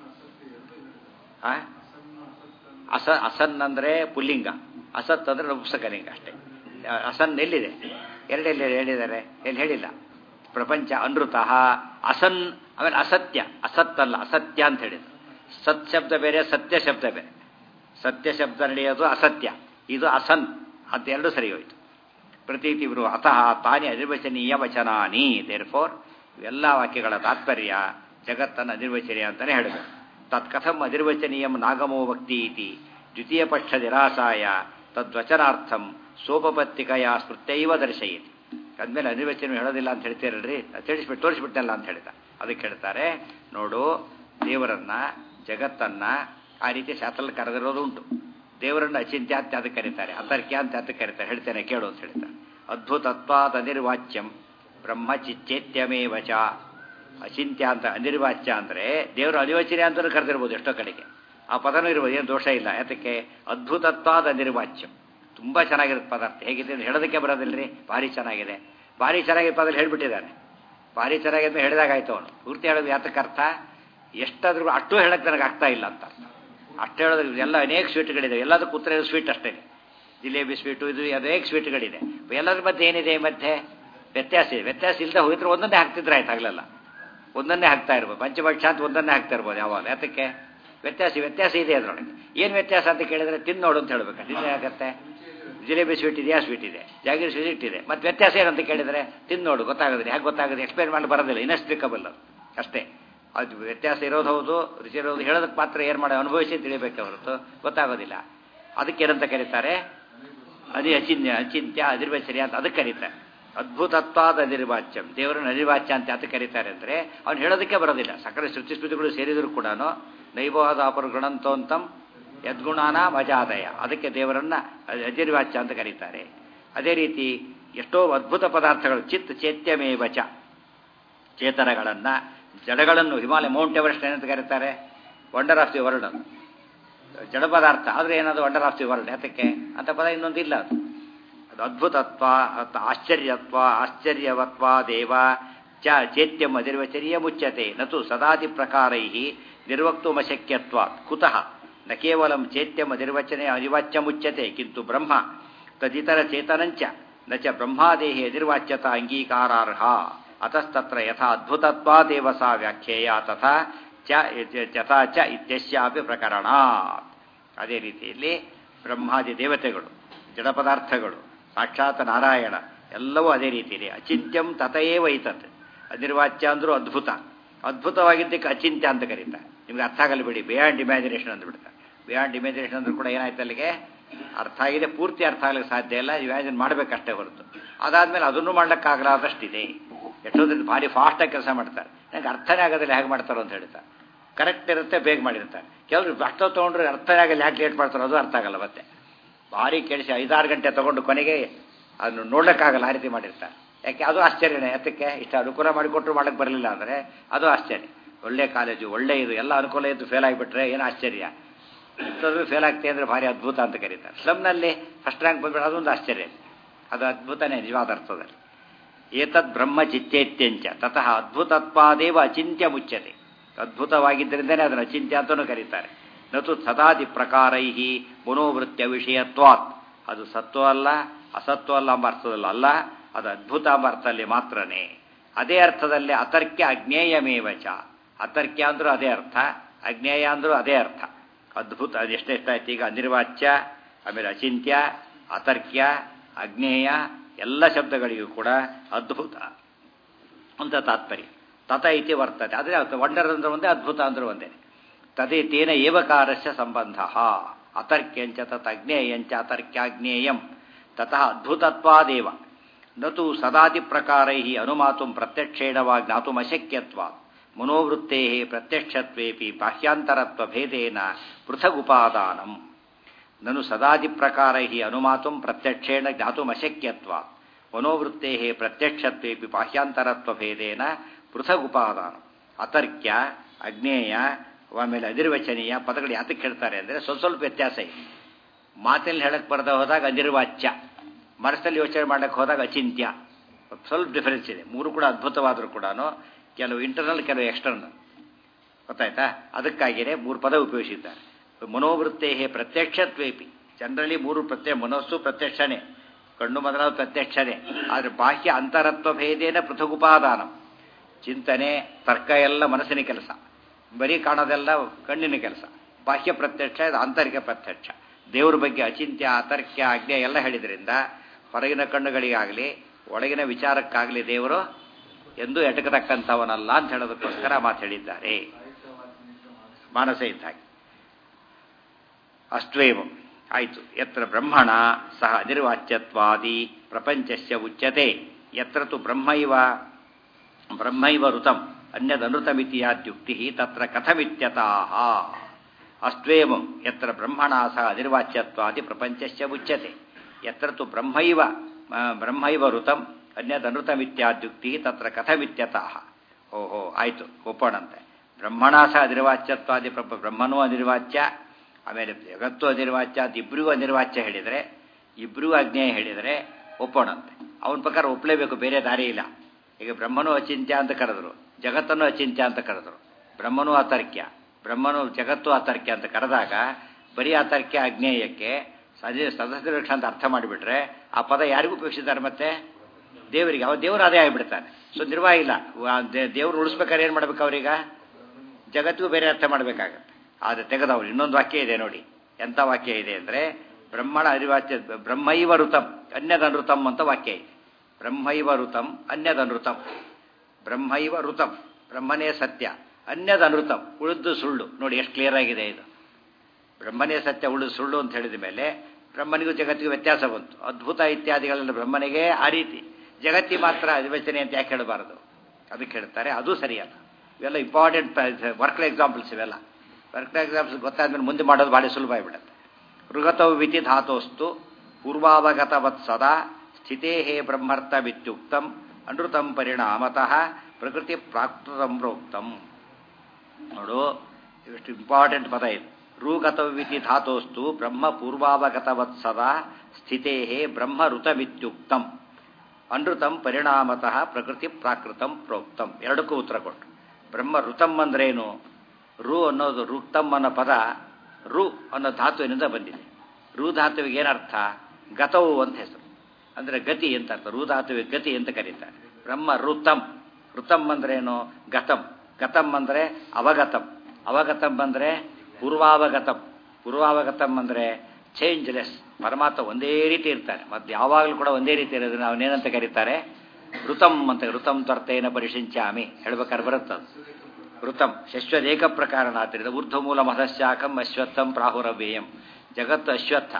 ಅಸ ಅಸನ್ ಅಂದರೆ ಪುಲ್ಲಿಂಗ ಅಸತ್ ಅಂದರೆ ನಪುಂಸಕಲಿಂಗ ಅಷ್ಟೇ ಅಸನ್ ಎಲ್ಲಿದೆ ಎರಡೆಲ್ಲಿ ಹೇಳಿದ್ದಾರೆ ಎಲ್ಲಿ ಹೇಳಿಲ್ಲ ಪ್ರಪಂಚ ಅನೃತ ಅಸನ್ ಆಮೇಲೆ ಅಸತ್ಯ ಅಸತ್ ಅಲ್ಲ ಅಸತ್ಯ ಅಂತ ಹೇಳಿದ್ರು ಸತ್ ಶಬ್ದ ಬೇರೆ ಸತ್ಯ ಶಬ್ದ ಬೇರೆ ಸತ್ಯ ಶಬ್ದ ನಡೆಯೋದು ಅಸತ್ಯ ಇದು ಅಸನ್ ಅದೆರಡು ಸರಿ ಹೋಯಿತು ಪ್ರತೀತಿ ಇವರು ಅತಃ ತಾನೇ ಅನಿರ್ವಚನೀಯ ವಚನಾನಿ ದೇರ್ ಫೋರ್ ಇವೆಲ್ಲ ವಾಕ್ಯಗಳ ತಾತ್ಪರ್ಯ ಜಗತ್ತನ್ನು ಅನಿರ್ವಚನೀಯ ಅಂತಲೇ ಹೇಳಬೇಕು ತತ್ಕಥಂ ಅನಿರ್ವಚನೀಯಂ ನಾಗಮೋ ಭಕ್ತಿ ಇತಿ ದ್ವಿತೀಯ ಪಕ್ಷ ನಿರಾಸಾಯ ತದ್ವಚನಾರ್ಥಂ ಸೋಪಪತ್ತಿಕಯ ಸ್ಮೃತ್ಯೈವ ದರ್ಶಯತಿ ಅದ್ಮೇಲೆ ಅನಿರ್ವಚನ ಹೇಳೋದಿಲ್ಲ ಅಂತ ಹೇಳ್ತೀರಲ್ರಿ ತಿಳಿಸ್ಬಿಟ್ಟು ತೋರಿಸ್ಬಿಟ್ಟಲ್ಲ ಅಂತ ಹೇಳ್ತಾ ಅದಕ್ಕೆ ಹೇಳ್ತಾರೆ ನೋಡು ದೇವರನ್ನ ಜಗತ್ತನ್ನ ಆ ರೀತಿ ಶಾಸ್ತ್ರದಲ್ಲಿ ಕರೆದಿರೋದು ಉಂಟು ದೇವರನ್ನ ಅಚಿಂತ್ಯ ಅಂತ ಅದಕ್ಕೆ ಕರೀತಾರೆ ಅಂತರ್ಕ್ಯ ಅಂತ ಅದಕ್ಕೆ ಕರೀತಾರೆ ಹೇಳ್ತೇನೆ ಕೇಳು ಅಂತ ಹೇಳ್ತಾರೆ ಅದ್ಭುತತ್ವಾದ ಅನಿರ್ವಾಚ್ಯಂ ಬ್ರಹ್ಮ ಚಿಚ್ಚೇತ್ಯಮೇ ವಚ ಅಚಿಂತ್ಯ ಅಂತ ಅನಿರ್ವಾಚ್ಯ ಅಂದರೆ ದೇವರು ಅನಿವಚನೆ ಅಂತಲೂ ಕರೆದಿರ್ಬೋದು ಎಷ್ಟೋ ಕಡೆಗೆ ಆ ಪದನೂ ಇರ್ಬೋದು ಏನು ದೋಷ ಇಲ್ಲ ಯಾತಕ್ಕೆ ಅದ್ಭುತತ್ವಾದ ಅನಿರ್ವಾಚ್ಯಂ ತುಂಬ ಚೆನ್ನಾಗಿರುತ್ತೆ ಪದಾರ್ಥ ಹೇಗಿದೆ ಅಂತ ಹೇಳೋದಕ್ಕೆ ಬರೋದಿಲ್ಲರಿ ಭಾರಿ ಚೆನ್ನಾಗಿದೆ ಭಾರಿ ಚೆನ್ನಾಗಿರೋ ಪದ ಹೇಳ್ಬಿಟ್ಟಿದ್ದಾನೆ ಭಾರಿ ಚೆನ್ನಾಗಿದೆ ಹೇಳಿದಾಗಾಯ್ತು ಅವನು ಪೂರ್ತಿ ಹೇಳೋದು ಯಾತಕ್ಕೆ ಅರ್ಥ ಎಷ್ಟಾದ್ರೂ ಅಷ್ಟು ಹೇಳಕ್ಕೆ ನನಗೆ ಆಗ್ತಾ ಇಲ್ಲ ಅಂತ ಅರ್ಥ ಅಷ್ಟು ಹೇಳೋದು ಎಲ್ಲ ಅನೇಕ ಸ್ವೀಟ್ಗಳಿದೆ ಎಲ್ಲದಕ್ಕೂ ಉತ್ತರ ಸ್ವೀಟ್ ಅಷ್ಟೇ ಜಿಲೇಬಿ ಸ್ವೀಟು ಇದು ಅನೇಕ ಸ್ವೀಟ್ಗಳಿದೆ ಎಲ್ಲದ್ರ ಮಧ್ಯೆ ಏನಿದೆ ಮಧ್ಯೆ ವ್ಯತ್ಯಾಸ ಇದೆ ವ್ಯತ್ಯಾಸ ಇಲ್ಲದೆ ಹೋಗಿದ್ರೆ ಒಂದನ್ನೇ ಹಾಕ್ತಿದ್ರೆ ಆಯ್ತು ಆಗಲಲ್ಲ ಒಂದನ್ನೇ ಹಾಕ್ತಾ ಇರ್ಬೋದು ಪಂಚಭಕ್ಷ ಅಂತ ಒಂದನ್ನೇ ಹಾಕ್ತಾ ಇರ್ಬೋದು ಯಾವಾಗ ಯಾತಕ್ಕೆ ವ್ಯತ್ಯಾಸ ವ್ಯತ್ಯಾಸ ಇದೆ ಅದರೊಳಗೆ ಏನು ವ್ಯತ್ಯಾಸ ಅಂತ ಕೇಳಿದ್ರೆ ತಿಂದು ನೋಡು ಅಂತ ಹೇಳ್ಬೇಕು ತಿಂದು ಆಗುತ್ತೆ ಜಿಲೇಬಿ ಸ್ವೀಟ್ ಇದೆಯಾ ಸ್ವೀಟ್ ಇದೆ ಜಾಗೀರ್ ಸ್ವೀಟ್ ಇದೆ ಮತ್ತು ವ್ಯತ್ಯಾಸ ಏನಂತ ಕೇಳಿದರೆ ತಿಂದು ನೋಡು ಗೊತ್ತಾಗೋದಿಲ್ಲ ಹೇಗೆ ಗೊತ್ತಾಗೋದು ಎಕ್ಸ್ಪ್ಲೇನ್ ಮಾಡಿ ಬರೋದಿಲ್ಲ ಇನ್ಎಕ್ಸ್ಪ್ಲಿಕಬಲ್ ಅದು ಅಷ್ಟೇ ಅದು ವ್ಯತ್ಯಾಸ ಇರೋದು ಹೌದು ರುಚಿ ಇರೋದು ಹೇಳೋದಕ್ಕೆ ಮಾತ್ರ ಏನು ಮಾಡಿ ಅನುಭವಿಸಿ ತಿಳಿಬೇಕೆ ಹೊರತು ಗೊತ್ತಾಗೋದಿಲ್ಲ ಅದಕ್ಕೆ ಏನಂತ ಕರೀತಾರೆ ಅದೇ ಅಚಿನ್ಯ ಅಚಿಂತ್ಯ ಅನಿರ್ವಚರ್ಯ ಅಂತ ಅದಕ್ಕೆ ಕರೀತಾರೆ ಅದ್ಭುತತ್ವಾದ ಅನಿರ್ವಾಚ್ಯಂ ದೇವರನ್ನು ಅನಿರ್ವಾಚ್ಯ ಅಂತ ಅದಕ್ಕೆ ಕರೀತಾರೆ ಅಂದರೆ ಅವ್ನು ಹೇಳೋದಕ್ಕೆ ಬರೋದಿಲ್ಲ ಸಕಲ ಶ್ರುತಿ ಸ್ಮೃತಿಗಳು ಸೇರಿದರೂ ಕೂಡ ನೈವಾದ ಅಪರುಗುಣಂತೋಂತಂ ಯದ್ಗುಣಾನ ಮಜಾದಯ ಅದಕ್ಕೆ ದೇವರನ್ನ ಅನಿರ್ವಾಚ್ಯ ಅಂತ ಕರೀತಾರೆ ಅದೇ ರೀತಿ ಎಷ್ಟೋ ಅದ್ಭುತ ಪದಾರ್ಥಗಳು ಚಿತ್ ಚೇತ್ಯಮೇ ವಚ ಚೇತನಗಳನ್ನು ಜಡಗಳನ್ನು ಹಿಮಾಲಯ ಮೌಂಟ್ ಎವರೆಸ್ಟ್ ಏನಂತ ಕರೀತಾರೆ ವಂಡರ್ ಆಫ್ ದಿ ವರ್ಲ್ಡ್ ಅದು ಜಡ ಪದಾರ್ಥ ಆದರೆ ಏನದು ವಂಡರ್ ಆಫ್ ದಿ ವರ್ಲ್ಡ್ ಯಾತಕ್ಕೆ ಅಂತ ಪದ ಇನ್ನೊಂದು ಇಲ್ಲ ಅದು ಅದು ಅದ್ಭುತತ್ವ ಆಶ್ಚರ್ಯತ್ವ ಆಶ್ಚರ್ಯವತ್ವ ದೇವ ಚ ಚೇತ್ಯಂ ಅನಿರ್ವಚನೀಯ ಮುಚ್ಯತೆ ನತು ಸದಾದಿ ಪ್ರಕಾರೈ ನಿರ್ವಕ್ತುಮಶಕ್ಯತ್ವ ಕುತಃ ನ ಕೇವಲ ಚೇತ್ಯಂ ಅನಿರ್ವಚನೆ ಅನಿವಾಚ್ಯ ಮುಚ್ಯತೆ ಕಿಂತು ಬ್ರಹ್ಮ ತದಿತರ ಚೇತನಂಚ ನ ಚ ಬ್ರಹ್ಮಾದೇಹಿ ಅನಿರ್ವಾಚ್ಯತ ಅಂಗೀಕಾರಾರ್ಹ ಅತಸ್ತತ್ರ ಯಥಾ ಅದ್ಭುತತ್ವಾದೇವ ಸಾ ವ್ಯಾಖ್ಯೇಯ ತಥಾ ಚ ಯಥಾ ಚ ಇತ್ಯಸ್ಯಾಪಿ ಪ್ರಕರಣ ಅದೇ ರೀತಿಯಲ್ಲಿ ಬ್ರಹ್ಮಾದಿ ದೇವತೆಗಳು ಜಡ ಪದಾರ್ಥಗಳು ಸಾಕ್ಷಾತ್ ನಾರಾಯಣ ಎಲ್ಲವೂ ಅದೇ ರೀತಿಯಲ್ಲಿ ಅಚಿಂತ್ಯಂ ತಥಯೇವ ಐತತ್ ಅನಿರ್ವಾಚ್ಯ ಅಂದರೂ ಅದ್ಭುತ ಅದ್ಭುತವಾಗಿದ್ದಕ್ಕೆ ಅಚಿಂತ್ಯ ಅಂತ ಕರೀತಾರೆ ನಿಮ್ಗೆ ಅರ್ಥ ಆಗಲ್ಲ ಬಿಡಿ ಬಿಯಾಂಡ್ ಇಮ್ಯಾಜಿನೇಷನ್ ಅಂದ್ಬಿಡ್ತಾರೆ ಬಿಯಾಂಡ್ ಇಮ್ಯಾಜಿನೇಷನ್ ಅಂದ್ರೂ ಕೂಡ ಏನಾಯ್ತು ಅಲ್ಲಿಗೆ ಅರ್ಥ ಆಗಿದೆ ಪೂರ್ತಿ ಅರ್ಥ ಆಗ್ಲಿಕ್ಕೆ ಸಾಧ್ಯ ಇಲ್ಲ ಇಮ್ಯಾಜಿನ್ ಮಾಡಬೇಕಷ್ಟೇ ಹೊರತು ಅದಾದ್ಮೇಲೆ ಅದನ್ನು ಮಾಡ್ಲಿಕ್ಕಾಗಲಾದಷ್ಟಿದೆ ಎಷ್ಟೊಂದು ಭಾರಿ ಫಾಸ್ಟಾಗಿ ಕೆಲಸ ಮಾಡ್ತಾರೆ ನನಗೆ ಅರ್ಥನೇ ಆಗೋದಿಲ್ಲ ಹೇಗೆ ಮಾಡ್ತಾರೋ ಅಂತ ಹೇಳ್ತಾರೆ ಕರೆಕ್ಟ್ ಇರುತ್ತೆ ಬೇಗ ಮಾಡಿರ್ತಾರೆ ಕೆಲವರು ಅಷ್ಟು ತೊಗೊಂಡ್ರೆ ಅರ್ಥನೇ ಆಗಲ್ಲ ಯಾಕೆ ಲೇಟ್ ಮಾಡ್ತಾರೋ ಅದು ಅರ್ಥ ಆಗಲ್ಲ ಮತ್ತೆ ಭಾರಿ ಕೆಡಿಸಿ ಐದಾರು ಗಂಟೆ ತಗೊಂಡು ಕೊನೆಗೆ ಅದನ್ನು ನೋಡ್ಲಿಕ್ಕಾಗಲ್ಲ ಆ ರೀತಿ ಮಾಡಿರ್ತಾರೆ ಯಾಕೆ ಅದು ಆಶ್ಚರ್ಯನೇ ಯಾತಕ್ಕೆ ಇಷ್ಟು ಅನುಕೂಲ ಮಾಡಿಕೊಟ್ರು ಮಾಡಕ್ಕೆ ಬರಲಿಲ್ಲ ಅಂದರೆ ಅದು ಆಶ್ಚರ್ಯ ಒಳ್ಳೆ ಕಾಲೇಜು ಒಳ್ಳೆ ಇದು ಎಲ್ಲ ಅನುಕೂಲ ಇದ್ದು ಫೇಲ್ ಆಗಿಬಿಟ್ರೆ ಏನು ಆಶ್ಚರ್ಯ ಇಂಥದ್ದು ಫೇಲ್ ಆಗ್ತದೆ ಅಂದರೆ ಭಾರಿ ಅದ್ಭುತ ಅಂತ ಕರೀತಾರೆ ಸ್ಲಮ್ನಲ್ಲಿ ಫಸ್ಟ್ ರ್ಯಾಂಕ್ ಬಂದ್ಬಿಟ್ಟು ಅದೊಂದು ಆಶ್ಚರ್ಯ ಅದು ಅದ್ಭುತನೇ ನಿಜವಾದ ಅರ್ಥದಲ್ಲಿ ಏತದ್ ಬ್ರಹ್ಮ ಚಿತ್ತೇತ್ಯಂಚ ತತಃ ಅದ್ಭುತತ್ವಾದೇವ ಅಚಿಂತ್ಯ ಮುಚ್ಚತೆ ಅದ್ಭುತವಾಗಿದ್ದರಿಂದನೇ ಅದನ್ನು ಅಚಿಂತ್ಯ ಅಂತಲೂ ಕರೀತಾರೆ ನತು ಸದಾದಿ ಪ್ರಕಾರೈ ಮನೋವೃತ್ಯ ವಿಷಯತ್ವಾತ್ ಅದು ಸತ್ವ ಅಲ್ಲ ಅಸತ್ವ ಅಲ್ಲ ಎಂಬ ಅರ್ಥದಲ್ಲ ಅಲ್ಲ ಅದು ಅದ್ಭುತ ಎಂಬ ಅರ್ಥದಲ್ಲಿ ಮಾತ್ರನೇ ಅದೇ ಅರ್ಥದಲ್ಲಿ ಅತರ್ಕ್ಯ ಅಜ್ಞೇಯಮೇವಚ ಅತರ್ಕ್ಯ ಅಂದ್ರೂ ಅದೇ ಅರ್ಥ ಅಜ್ಞೇಯ ಅಂದ್ರೂ ಅದೇ ಅರ್ಥ ಅದ್ಭುತ ಅದು ಎಷ್ಟೆಷ್ಟಾಯ್ತು ಈಗ ಅನಿರ್ವಾಚ್ಯ ಆಮೇಲೆ ಅಚಿಂತ್ಯ ಅತರ್ಕ್ಯ ಅಜ್ಞೇಯ ಎಲ್ಲ ಶಬ್ದಗಳಿಗೂ ಕೂಡ ಅದ್ಭುತ ಅಂತ ತಾತ್ಪರ್ಯ ತತ ಇತಿ ವರ್ತತೆ ಆದರೆ ವಂಡರ್ ಅಂದ್ರೆ ಒಂದೇ ಅದ್ಭುತ ಅಂದ್ರೆ ಒಂದೇ ತದೇ ತೇನ ಏವಕಾರಸ್ಯ ಸಂಬಂಧ ಅತರ್ಕ್ಯಂಚ ತತ್ ಅಜ್ಞೇಯಂಚ ಅತರ್ಕ್ಯಾಜ್ಞೇಯಂ ತತಃ ಅದ್ಭುತತ್ವಾದೇವ ನತು ಸದಾದಿ ಪ್ರಕಾರೈ ಅನುಮಾತು ಪ್ರತ್ಯಕ್ಷೇಣ ವಾ ಜ್ಞಾತುಮಶಕ್ಯತ್ವ ಮನೋವೃತ್ತೇ ಪ್ರತ್ಯಕ್ಷತ್ವೇಪಿ ಬಾಹ್ಯಾಂತರತ್ವ ಭೇದೇನ ಪೃಥಗುಪಾದಾನಂ ನನು ಸದಾದಿ ಪ್ರಕಾರೈ ಅನುಮಾತು ಪ್ರತ್ಯಕ್ಷೇಣ ಜ್ಞಾತುಮಶಕ್ಯತ್ವ ಮನೋವೃತ್ತೇ ಪ್ರತ್ಯಕ್ಷತ್ವೇಪಿ ಬಾಹ್ಯಾಂತರತ್ವ ಭೇದೇನ ಪೃಥಗುಪಾದಾನ ಅತರ್ಕ್ಯ ಅಜ್ಞೇಯ ಆಮೇಲೆ ಅನಿರ್ವಚನೀಯ ಪದಗಳು ಯಾತಕ್ಕೆ ಹೇಳ್ತಾರೆ ಅಂದರೆ ಸ್ವಲ್ಪ ಸ್ವಲ್ಪ ವ್ಯತ್ಯಾಸ ಇದೆ ಮಾತಿನಲ್ಲಿ ಹೇಳಕ್ಕೆ ಬರದ ಹೋದಾಗ ಅನಿರ್ವಾಚ್ಯ ಮನಸ್ಸಲ್ಲಿ ಯೋಚನೆ ಮಾಡಕ್ಕೆ ಹೋದಾಗ ಅಚಿಂತ್ಯ ಸ್ವಲ್ಪ ಡಿಫರೆನ್ಸ್ ಇದೆ ಮೂರು ಕೂಡ ಅದ್ಭುತವಾದರೂ ಕೂಡ ಕೆಲವು ಇಂಟರ್ನಲ್ ಕೆಲವು ಎಕ್ಸ್ಟರ್ನಲ್ ಗೊತ್ತಾಯ್ತಾ ಅದಕ್ಕಾಗಿಯೇ ಮೂರು ಪದ ಉಪಯೋಗಿಸಿದ್ದಾರೆ ಮನೋವೃತ್ತೇ ಪ್ರತ್ಯಕ್ಷತ್ವೇಪಿ ಜನರಲಿ ಮೂರು ಪ್ರತ್ಯಕ್ಷ ಮನಸ್ಸು ಪ್ರತ್ಯಕ್ಷನೇ ಕಣ್ಣು ಮೊದಲಾದ ಪ್ರತ್ಯಕ್ಷನೇ ಆದರೆ ಬಾಹ್ಯ ಅಂತರತ್ವ ಭೇದೇನ ಪೃಥಗುಪಾದಾನ ಚಿಂತನೆ ತರ್ಕ ಎಲ್ಲ ಮನಸ್ಸಿನ ಕೆಲಸ ಬರೀ ಕಾಣೋದೆಲ್ಲ ಕಣ್ಣಿನ ಕೆಲಸ ಬಾಹ್ಯ ಪ್ರತ್ಯಕ್ಷ ಇದು ಆಂತರಿಕ ಪ್ರತ್ಯಕ್ಷ ದೇವರ ಬಗ್ಗೆ ಅಚಿಂತ್ಯ ಅತರ್ಕ್ಯ ಆಜ್ಞೆ ಎಲ್ಲ ಹೇಳಿದ್ರಿಂದ ಹೊರಗಿನ ಕಣ್ಣುಗಳಿಗಾಗಲಿ ಒಳಗಿನ ವಿಚಾರಕ್ಕಾಗಲಿ ದೇವರು ಎಂದೂ ಎಟಕತಕ್ಕಂಥವನಲ್ಲ ಅಂತ ಹೇಳೋದಕ್ಕೋಸ್ಕರ ಮಾತು ಹೇಳಿದ್ದಾರೆ ಮಾನಸ ಇದ್ದಾಗೆ ಅಷ್ಟ್ವೇವ ಆಯಿತು ಯತ್ರ ಬ್ರಹ್ಮಣ ಸಹ ಅನಿರ್ವಾಚ್ಯತ್ವಾದಿ ಪ್ರಪಂಚಸ್ಯ ಉಚ್ಯತೆ ಯತ್ರ ತು ಬ್ರಹ್ಮೈವ ಬ್ರಹ್ಮೈವ ಋತಂ ಅನ್ಯದನೃತಮಿತಿಯಾದ್ಯುಕ್ತಿ ತತ್ರ ಕಥಮಿತ್ಯತಾಹ ಅಷ್ಟ್ವೇವಂ ಯತ್ರ ಬ್ರಹ್ಮಣ ಸಹ ಅನಿರ್ವಾಚ್ಯತ್ವಾದಿ ಪ್ರಪಂಚಸ್ಯ ಉಚ್ಯತೆ ಯತ್ರ ತು ಬ್ರಹ್ಮೈವ ಬ್ರಹ್ಮೈವ ಋತಂ ಅನ್ಯದನೃತಮಿತ್ಯಾದ್ಯುಕ್ತಿ ತತ್ರ ಕಥಮಿತ್ಯತಾಹ ಓಹೋ ಆಯಿತು ಒಪ್ಪೋಣಂತೆ ಬ್ರಹ್ಮಣ ಸಹ ಅನಿರ್ವಾಚ್ಯತ್ವಾದಿ ಪ್ರ ಬ್ರಹ್ಮನೂ ಅನಿರ್ವಾಚ್ಯ ಆಮೇಲೆ ಜಗತ್ತು ಅನಿರ್ವಾಚ್ಯ ಅದು ಇಬ್ಬರಿಗೂ ಅನಿರ್ವಾಚ್ಯ ಹೇಳಿದರೆ ಇಬ್ಬರಿಗೂ ಅಜ್ಞೇಯ ಹೇಳಿದರೆ ಒಪ್ಪೋಣಂತೆ ಅವನ ಪ್ರಕಾರ ಒಪ್ಪಲೇಬೇಕು ಬೇರೆ ದಾರಿ ಇಲ್ಲ ಈಗ ಬ್ರಹ್ಮನೂ ಅಚಿಂತ್ಯ ಅಂತ ಕರೆದರು ಜಗತ್ತನ್ನು ಅಚಿಂತ್ಯ ಅಂತ ಕರೆದರು ಬ್ರಹ್ಮನೂ ಅತರ್ಕ್ಯ ಬ್ರಹ್ಮನು ಜಗತ್ತು ಅತರ್ಕ್ಯ ಅಂತ ಕರೆದಾಗ ಬರೀ ಅತರ್ಕ್ಯ ಅಜ್ಞೇಯಕ್ಕೆ ಸದಿ ಸದಸ್ಯ ವೃಕ್ಷ ಅಂತ ಅರ್ಥ ಮಾಡಿಬಿಟ್ರೆ ಆ ಪದ ಯಾರಿಗೂ ಉಪಯೋಗಿಸಿದ್ದಾರೆ ಮತ್ತೆ ದೇವರಿಗೆ ಅವ ದೇವರು ಅದೇ ಆಗಿಬಿಡ್ತಾನೆ ಸೊ ನಿರ್ವಾಹ ಇಲ್ಲ ದೇವ್ರು ಉಳಿಸ್ಬೇಕಾದ್ರೆ ಏನು ಮಾಡ್ಬೇಕು ಅವ್ರೀಗ ಜಗತ್ತಿಗೂ ಬೇರೆ ಅರ್ಥ ಮಾಡಬೇಕಾಗತ್ತೆ ಆದರೆ ತೆಗೆದವರು ಇನ್ನೊಂದು ವಾಕ್ಯ ಇದೆ ನೋಡಿ ಎಂಥ ವಾಕ್ಯ ಇದೆ ಅಂದರೆ ಬ್ರಹ್ಮಣ ಅರಿವಾಚ್ಯ ಬ್ರಹ್ಮೈವ ಋತಂ ಅನ್ಯದನೃತಂ ಅಂತ ವಾಕ್ಯ ಇದೆ ಬ್ರಹ್ಮೈವ ಋತಂ ಅನ್ಯದನೃತಂ ಬ್ರಹ್ಮೈವ ಋತಂ ಬ್ರಹ್ಮನೇ ಸತ್ಯ ಅನ್ಯದನೃತಂ ಉಳಿದು ಸುಳ್ಳು ನೋಡಿ ಎಷ್ಟು ಕ್ಲಿಯರ್ ಆಗಿದೆ ಇದು ಬ್ರಹ್ಮನೇ ಸತ್ಯ ಉಳಿದು ಸುಳ್ಳು ಅಂತ ಹೇಳಿದ ಮೇಲೆ ಬ್ರಹ್ಮನಿಗೂ ಜಗತ್ತಿಗೂ ವ್ಯತ್ಯಾಸ ಬಂತು ಅದ್ಭುತ ಇತ್ಯಾದಿಗಳೆಲ್ಲ ಬ್ರಹ್ಮನಿಗೆ ಆ ರೀತಿ ಜಗತ್ತಿ ಮಾತ್ರ ಅಧಿವಚನೆ ಅಂತ ಯಾಕೆ ಹೇಳಬಾರದು ಅದಕ್ಕೆ ಹೇಳ್ತಾರೆ ಅದು ಸರಿಯಲ್ಲ ಇವೆಲ್ಲ ಇಂಪಾರ್ಟೆಂಟ್ ವರ್ಕ್ ಎಕ್ಸಾಂಪಲ್ಸ್ ಇವೆಲ್ಲ ವರ್ಕ್ ಎಕ್ಸಾಂಪಲ್ಸ್ ಗೊತ್ತಾದ್ಮೇಲೆ ಮುಂದೆ ಮಾಡೋದು ಭಾಳ ಸುಲಭ ಆಗಿಬಿಡುತ್ತೆ ಋಗತೌ ವಿತಿ ಧಾತೋಸ್ತು ಪೂರ್ವಾವಗತವತ್ ಸದಾ ಸ್ಥಿತೇ ಹೇ ಬ್ರಹ್ಮರ್ಥವಿತ್ಯುಕ್ತಂ ಅನೃತಂ ಪರಿಣಾಮತಃ ಪ್ರಕೃತಿ ಪ್ರಾಕೃತಂ ಪ್ರೋಕ್ತಂ ನೋಡು ಇಷ್ಟು ಇಂಪಾರ್ಟೆಂಟ್ ಪದ ಇದು ಋಗತವಿತಿ ಧಾತೋಸ್ತು ಬ್ರಹ್ಮ ಪೂರ್ವಾವಗತವತ್ ಸದಾ ಸ್ಥಿತೇ ಬ್ರಹ್ಮ ಋತಮಿತ್ಯುಕ್ತಂ ಅನೃತಂ ಪರಿಣಾಮತಃ ಪ್ರಕೃತಿ ಪ್ರಾಕೃತಂ ಪ್ರೋಕ್ತಂ ಎರಡಕ್ಕೂ ಉತ್ತರ ಕೊಟ್ಟು ಬ್ರಹ್ಮ ಋತಂ ಅಂದ್ರೇನು ರು ಅನ್ನೋದು ಋಕ್ತಂ ಅನ್ನೋ ಪದ ರು ಅನ್ನೋ ಧಾತುವಿನಿಂದ ಬಂದಿದೆ ರು ಧಾತುವಿಗೆ ಏನರ್ಥ ಗತವು ಅಂತ ಹೆಸರು ಅಂದರೆ ಗತಿ ಅಂತ ಅರ್ಥ ರು ಧಾತುವಿಗೆ ಗತಿ ಅಂತ ಕರೀತಾರೆ ಬ್ರಹ್ಮ ಋತಂ ಋತಂ ಅಂದ್ರೇನು ಗತಂ ಗತಂ ಅಂದರೆ ಅವಗತಂ ಅವಗತಂ ಅಂದರೆ ಪೂರ್ವಾವಗತಂ ಪೂರ್ವಾವಗತಂ ಅಂದರೆ ಚೇಂಜ್ಲೆಸ್ ಪರಮಾತ್ಮ ಒಂದೇ ರೀತಿ ಇರ್ತಾರೆ ಮತ್ತು ಯಾವಾಗಲೂ ಕೂಡ ಒಂದೇ ರೀತಿ ಇರೋದನ್ನ ಅವನೇನಂತ ಕರೀತಾರೆ ಋತಂ ಅಂತ ಋತಂ ತ್ವರ್ತೇನ ಪರಿಶಿಂಚಾಮಿ ಹೇಳ್ಬೇಕಾದ್ರೆ ಬರುತ್ತದು ಋತಂ ಶಶ್ವದೇಕ ಪ್ರಕಾರಣ ಆದ್ದರಿಂದ ಊರ್ಧ್ವಮೂಲ ಮಧಶಾಖಂ ಅಶ್ವತ್ಥಂ ಪ್ರಾಹುರವ್ಯಯಂ ಜಗತ್ತು ಅಶ್ವತ್ಥ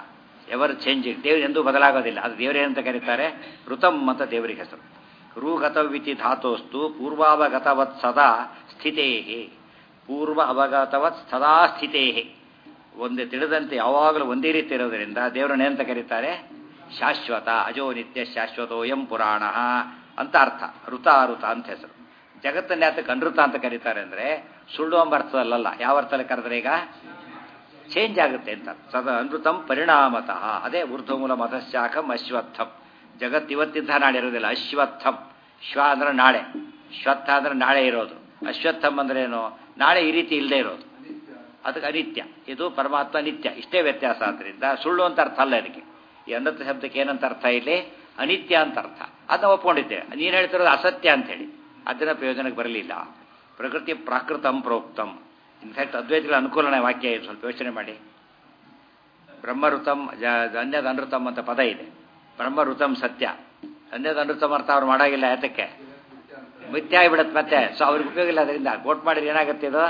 ಎವರ್ ಚೇಂಜಿಂಗ್ ದೇವರು ಎಂದೂ ಬದಲಾಗೋದಿಲ್ಲ ಅದು ದೇವರೇನಂತ ಕರೀತಾರೆ ಋತಂ ಅಂತ ದೇವರಿಗೆ ಹೆಸರು ಋಗತವಿತಿ ಧಾತೋಸ್ತು ಪೂರ್ವಾವಗತವತ್ ಸದಾ ಸ್ಥಿತೇ ಪೂರ್ವ ಅವಗತವತ್ ಸದಾ ಸ್ಥಿತೇ ಒಂದೇ ತಿಳಿದಂತೆ ಯಾವಾಗಲೂ ಒಂದೇ ರೀತಿ ಇರೋದರಿಂದ ದೇವರನ್ನೇನಂತ ಕರೀತಾರೆ ಶಾಶ್ವತ ಅಜೋ ನಿತ್ಯ ಶಾಶ್ವತೋಯಂ ಪುರಾಣ ಅಂತ ಅರ್ಥ ಋತ ಋತ ಅಂತ ಹೆಸರು ಜಗತ್ತನ್ನ ಯಾತಕ್ಕೆ ಅನೃತ ಅಂತ ಕರೀತಾರೆ ಅಂದ್ರೆ ಸುಳ್ಳು ಎಂಬ ಅರ್ಥದಲ್ಲ ಯಾವ ಅರ್ಥದಲ್ಲಿ ಕರೆದ್ರೆ ಈಗ ಚೇಂಜ್ ಆಗುತ್ತೆ ಅಂತ ಸದ ಅನೃತಂ ಪರಿಣಾಮತಃ ಅದೇ ಊರ್ಧ್ವಮೂಲ ಮತಶಾಖಂ ಅಶ್ವತ್ಥಂ ಜಗತ್ತು ಇವತ್ತಿದ್ದ ನಾಳೆ ಇರೋದಿಲ್ಲ ಅಶ್ವತ್ಥಂ ಶ್ವ ಅಂದ್ರೆ ನಾಳೆ ಶ್ವತ್ಥ ಅಂದ್ರೆ ನಾಳೆ ಇರೋದು ಅಶ್ವತ್ಥಂ ಅಂದ್ರೆ ಏನು ನಾಳೆ ಈ ರೀತಿ ಇಲ್ಲದೆ ಇರೋದು ಅದಕ್ಕೆ ಅನಿತ್ಯ ಇದು ಪರಮಾತ್ಮ ನಿತ್ಯ ಇಷ್ಟೇ ವ್ಯತ್ಯಾಸ ಆದ್ರಿಂದ ಸುಳ್ಳು ಅಂತ ಅರ್ಥ ಅಲ್ಲ ಇದಕ್ಕೆ ಈ ಅನಂತ ಶಬ್ದಕ್ಕೆ ಏನಂತ ಅರ್ಥ ಇಲ್ಲಿ ಅನಿತ್ಯ ಅಂತ ಅರ್ಥ ಅದನ್ನ ಒಪ್ಕೊಂಡಿದ್ದೇವೆ ನೀನು ಹೇಳ್ತಿರೋದು ಅಸತ್ಯ ಅಂತ ಹೇಳಿ ಅದನ್ನ ಪ್ರಯೋಜನಕ್ಕೆ ಬರಲಿಲ್ಲ ಪ್ರಕೃತಿ ಪ್ರಾಕೃತಂ ಪ್ರೋಕ್ತಂ ಇನ್ಫ್ಯಾಕ್ಟ್ ಅದ್ವೈತಗಳ ಅನುಕೂಲನ ವಾಕ್ಯ ಇದು ಸ್ವಲ್ಪ ಯೋಚನೆ ಮಾಡಿ ಬ್ರಹ್ಮಋತಂ ಅನ್ಯದ ಅನೃತಂ ಅಂತ ಪದ ಇದೆ ಬ್ರಹ್ಮಋತಂ ಸತ್ಯ ಅನ್ಯದ ಅನೃತಂ ಅರ್ಥ ಅವ್ರು ಮಾಡಾಗಿಲ್ಲ ಯಾತಕ್ಕೆ ಮಿಥ್ಯ ಆಗಿಬಿಡತ್ತೆ ಮತ್ತೆ ಸೊ ಅವ್ರಿಗೆ ಉಪಯೋಗ ಇಲ್ಲ ಅದರಿಂದ ಕೋಟ್ ಮಾಡಿದ್ರೆ ಏನಾಗುತ್ತೆ ಇದು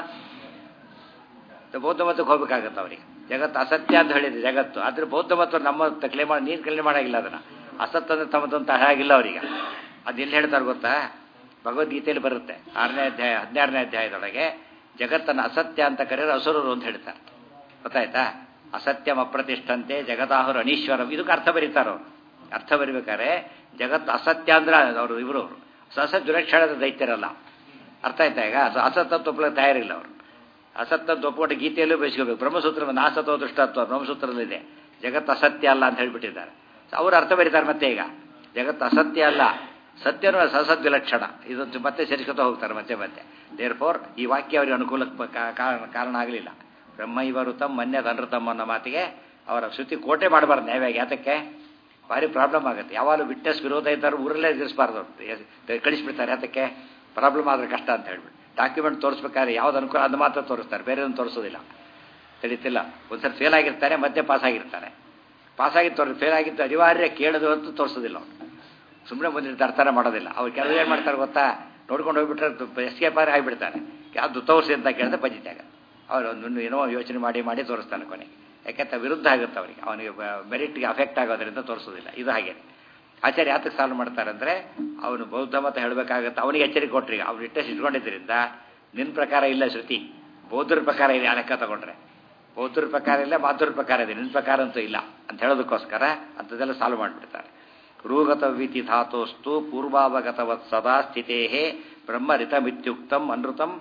ಬೌದ್ಧ ಮತಕ್ಕೆ ಹೋಗ್ಬೇಕಾಗತ್ತೆ ಅವ್ರಿಗೆ ಜಗತ್ತು ಅಸತ್ಯ ಅಂತ ಹೇಳಿದೆ ಜಗತ್ತು ಆದ್ರೆ ಬೌದ್ಧ ಮತ ನಮ್ಮ ಕ್ಲೇಮ್ ಮಾಡಿ ನೀನು ಕ್ಲೇಮ್ ಮಾಡಾಗಿಲ್ಲ ಅದನ್ನ ಅಸತ್ ಅಂದ್ರೆ ತಮ್ಮದಂತ ಹಾಗಿಲ್ಲ ಅವರಿಗೆ ಅದು ಎಲ್ಲಿ ಹೇಳ್ತಾರೆ ಗೊತ್ತಾ ಭಗವದ್ಗೀತೆಯಲ್ಲಿ ಬರುತ್ತೆ ಆರನೇ ಅಧ್ಯಾಯ ಹದಿನಾರನೇ ಅಧ್ಯಾಯದೊಳಗೆ ಜಗತ್ತನ್ನು ಅಸತ್ಯ ಅಂತ ಕರೆಯೋರು ಅಸುರರು ಅಂತ ಹೇಳ್ತಾರೆ ಗೊತ್ತಾಯ್ತಾ ಅಸತ್ಯಂ ಅಪ್ರತಿಷ್ಠಂತೆ ಜಗದಾಹುರ ಅನೀಶ್ವರಂ ಇದಕ್ಕೆ ಅರ್ಥ ಬರೀತಾರೋ ಅರ್ಥ ಬರಿಬೇಕಾದ್ರೆ ಜಗತ್ತು ಅಸತ್ಯ ಅಂದ್ರೆ ಅವರು ಇವರು ಅವರು ಸಸತ್ ದುರಕ್ಷಣದ ದೈತ್ಯರಲ್ಲ ಅರ್ಥ ಆಯ್ತಾ ಈಗ ಅಸತ್ ಅಂತ ಒಪ್ಪಲಿಕ್ಕೆ ತಯಾರಿಲ್ಲ ಅವರು ಅಸತ್ ಅಂತ ಒಪ್ಪಿಕೊಂಡು ಗೀತೆಯಲ್ಲೂ ಬೆಳೆಸ್ಕೋಬೇಕು ಬ್ರಹ್ಮಸೂತ್ರ ನಾಸತ್ವ ದುಷ್ಟತ್ವ ಬ್ರಹ್ಮಸೂತ್ರದಲ್ಲಿದೆ ಜಗತ್ತು ಅಸತ್ಯ ಅಲ್ಲ ಅಂತ ಹೇಳ್ಬಿಟ್ಟಿದ್ದಾರೆ ಅವರು ಅರ್ಥ ಬರೀತಾರೆ ಮತ್ತೆ ಈಗ ಜಗತ್ತು ಅಸತ್ಯ ಅಲ್ಲ ಸತ್ಯನೂ ಸಸದ್ ವಿಲಕ್ಷಣ ಇದೊಂದು ಮತ್ತೆ ಸೇರಿಸ್ಕೊತಾ ಹೋಗ್ತಾರೆ ಮತ್ತೆ ಮತ್ತೆ ದೇರ್ ಫೋರ್ ಈ ವಾಕ್ಯ ಅವರಿಗೆ ಅನುಕೂಲಕ್ಕೆ ಕಾರಣ ಆಗಲಿಲ್ಲ ಬ್ರಹ್ಮ ಇವರು ತಮ್ಮ ಮನ್ಯದ ಅನೃತಮ್ಮ ಅನ್ನೋ ಮಾತಿಗೆ ಅವರ ಶ್ರುತಿ ಕೋಟೆ ಮಾಡಬಾರ್ದು ನ್ಯಾಯವಾಗಿ ಯಾತಕ್ಕೆ ಭಾರಿ ಪ್ರಾಬ್ಲಮ್ ಆಗುತ್ತೆ ಯಾವಾಗಲೂ ವಿಟ್ನೆಸ್ ವಿರೋಧ ಇದ್ದರು ಊರಲ್ಲೇ ಎದುರಿಸಬಾರ್ದು ಕಳಿಸ್ಬಿಡ್ತಾರೆ ಅದಕ್ಕೆ ಪ್ರಾಬ್ಲಮ್ ಆದರೆ ಕಷ್ಟ ಅಂತ ಹೇಳ್ಬಿಟ್ಟು ಡಾಕ್ಯುಮೆಂಟ್ ತೋರಿಸ್ಬೇಕಾದ್ರೆ ಯಾವ್ದು ಅನುಕೂಲ ಅದು ಮಾತ್ರ ತೋರಿಸ್ತಾರೆ ಬೇರೆದನ್ನು ತೋರಿಸೋದಿಲ್ಲ ತಿಳಿತಿಲ್ಲ ಒಂದ್ಸರಿ ಫೇಲ್ ಆಗಿರ್ತಾನೆ ಮತ್ತೆ ಪಾಸ್ ಆಗಿರ್ತಾನೆ ಪಾಸ್ ಆಗಿದ್ದು ತೋರಿಸ್ ಫೇಲ್ ಆಗಿದ್ದು ಅನಿವಾರ್ಯ ಕೇಳೋದು ಅಂತ ತೋರಿಸೋದಿಲ್ಲ ಅವ್ರು ಸುಮ್ಮನೆ ಬಂದಿರ್ತಾರೆ ಅರ್ಥನ ಮಾಡೋದಿಲ್ಲ ಅವ್ರು ಕೆಲವು ಏನು ಮಾಡ್ತಾರೆ ಗೊತ್ತಾ ನೋಡ್ಕೊಂಡು ಹೋಗ್ಬಿಟ್ರೆ ಎಸ್ಕೇಪ್ ಆದ್ರೆ ಆಗಿಬಿಡ್ತಾರೆ ಯಾವುದು ತೋರಿಸಿ ಅಂತ ಕೇಳಿದ್ರೆ ಬಜಿತಾಗ ಅವ್ರು ಒಂದು ಏನೋ ಯೋಚನೆ ಮಾಡಿ ಮಾಡಿ ತೋರಿಸ್ತಾನೆ ಕೊನೆಗೆ ಯಾಕೆಂತ ವಿರುದ್ಧ ಆಗುತ್ತೆ ಅವರಿಗೆ ಅವನಿಗೆ ಮೆರಿಟ್ಗೆ ಅಫೆಕ್ಟ್ ಆಗೋದ್ರಿಂದ ತೋರಿಸೋದಿಲ್ಲ ಇದು ಹಾಗೆ ಆಚಾರ್ಯ ಯಾತಕ್ಕೆ ಸಾಲ್ವ್ ಮಾಡ್ತಾರೆ ಅಂದರೆ ಅವನು ಬೌದ್ಧ ಮತ ಹೇಳಬೇಕಾಗತ್ತೆ ಅವನಿಗೆ ಎಚ್ಚರಿಕೆ ಕೊಟ್ರಿ ಅವ್ರು ಇಟ್ಟಷ್ಟು ಇಟ್ಕೊಂಡಿದ್ದರಿಂದ ನಿನ್ನ ಪ್ರಕಾರ ಇಲ್ಲ ಶ್ರುತಿ ಬೌದ್ಧರ ಪ್ರಕಾರ ಇದೆ ಆ ಲೆಕ್ಕ ತಗೊಂಡ್ರೆ ಬೌದ್ಧರ ಪ್ರಕಾರ ಇಲ್ಲ ಮಾಧುರ ಪ್ರಕಾರ ಇದೆ ನಿನ್ನ ಪ್ರಕಾರ ಅಂತೂ ಇಲ್ಲ ಅಂತ ಹೇಳೋದಕ್ಕೋಸ್ಕರ ಅಂಥದ್ದೆಲ್ಲ ಸಾಲ್ವ್ ಮಾಡಿಬಿಡ್ತಾರೆ ರೂಗತವಿತಿ ಧಾತೋಸ್ತು ಪೂರ್ವಾವಗತವತ್ ಸದಾ ಸ್ಥಿತೇ ಬ್ರಹ್ಮ ರಿತಮಿತ್ಯುಕ್ತಂ ಅನೃತಂ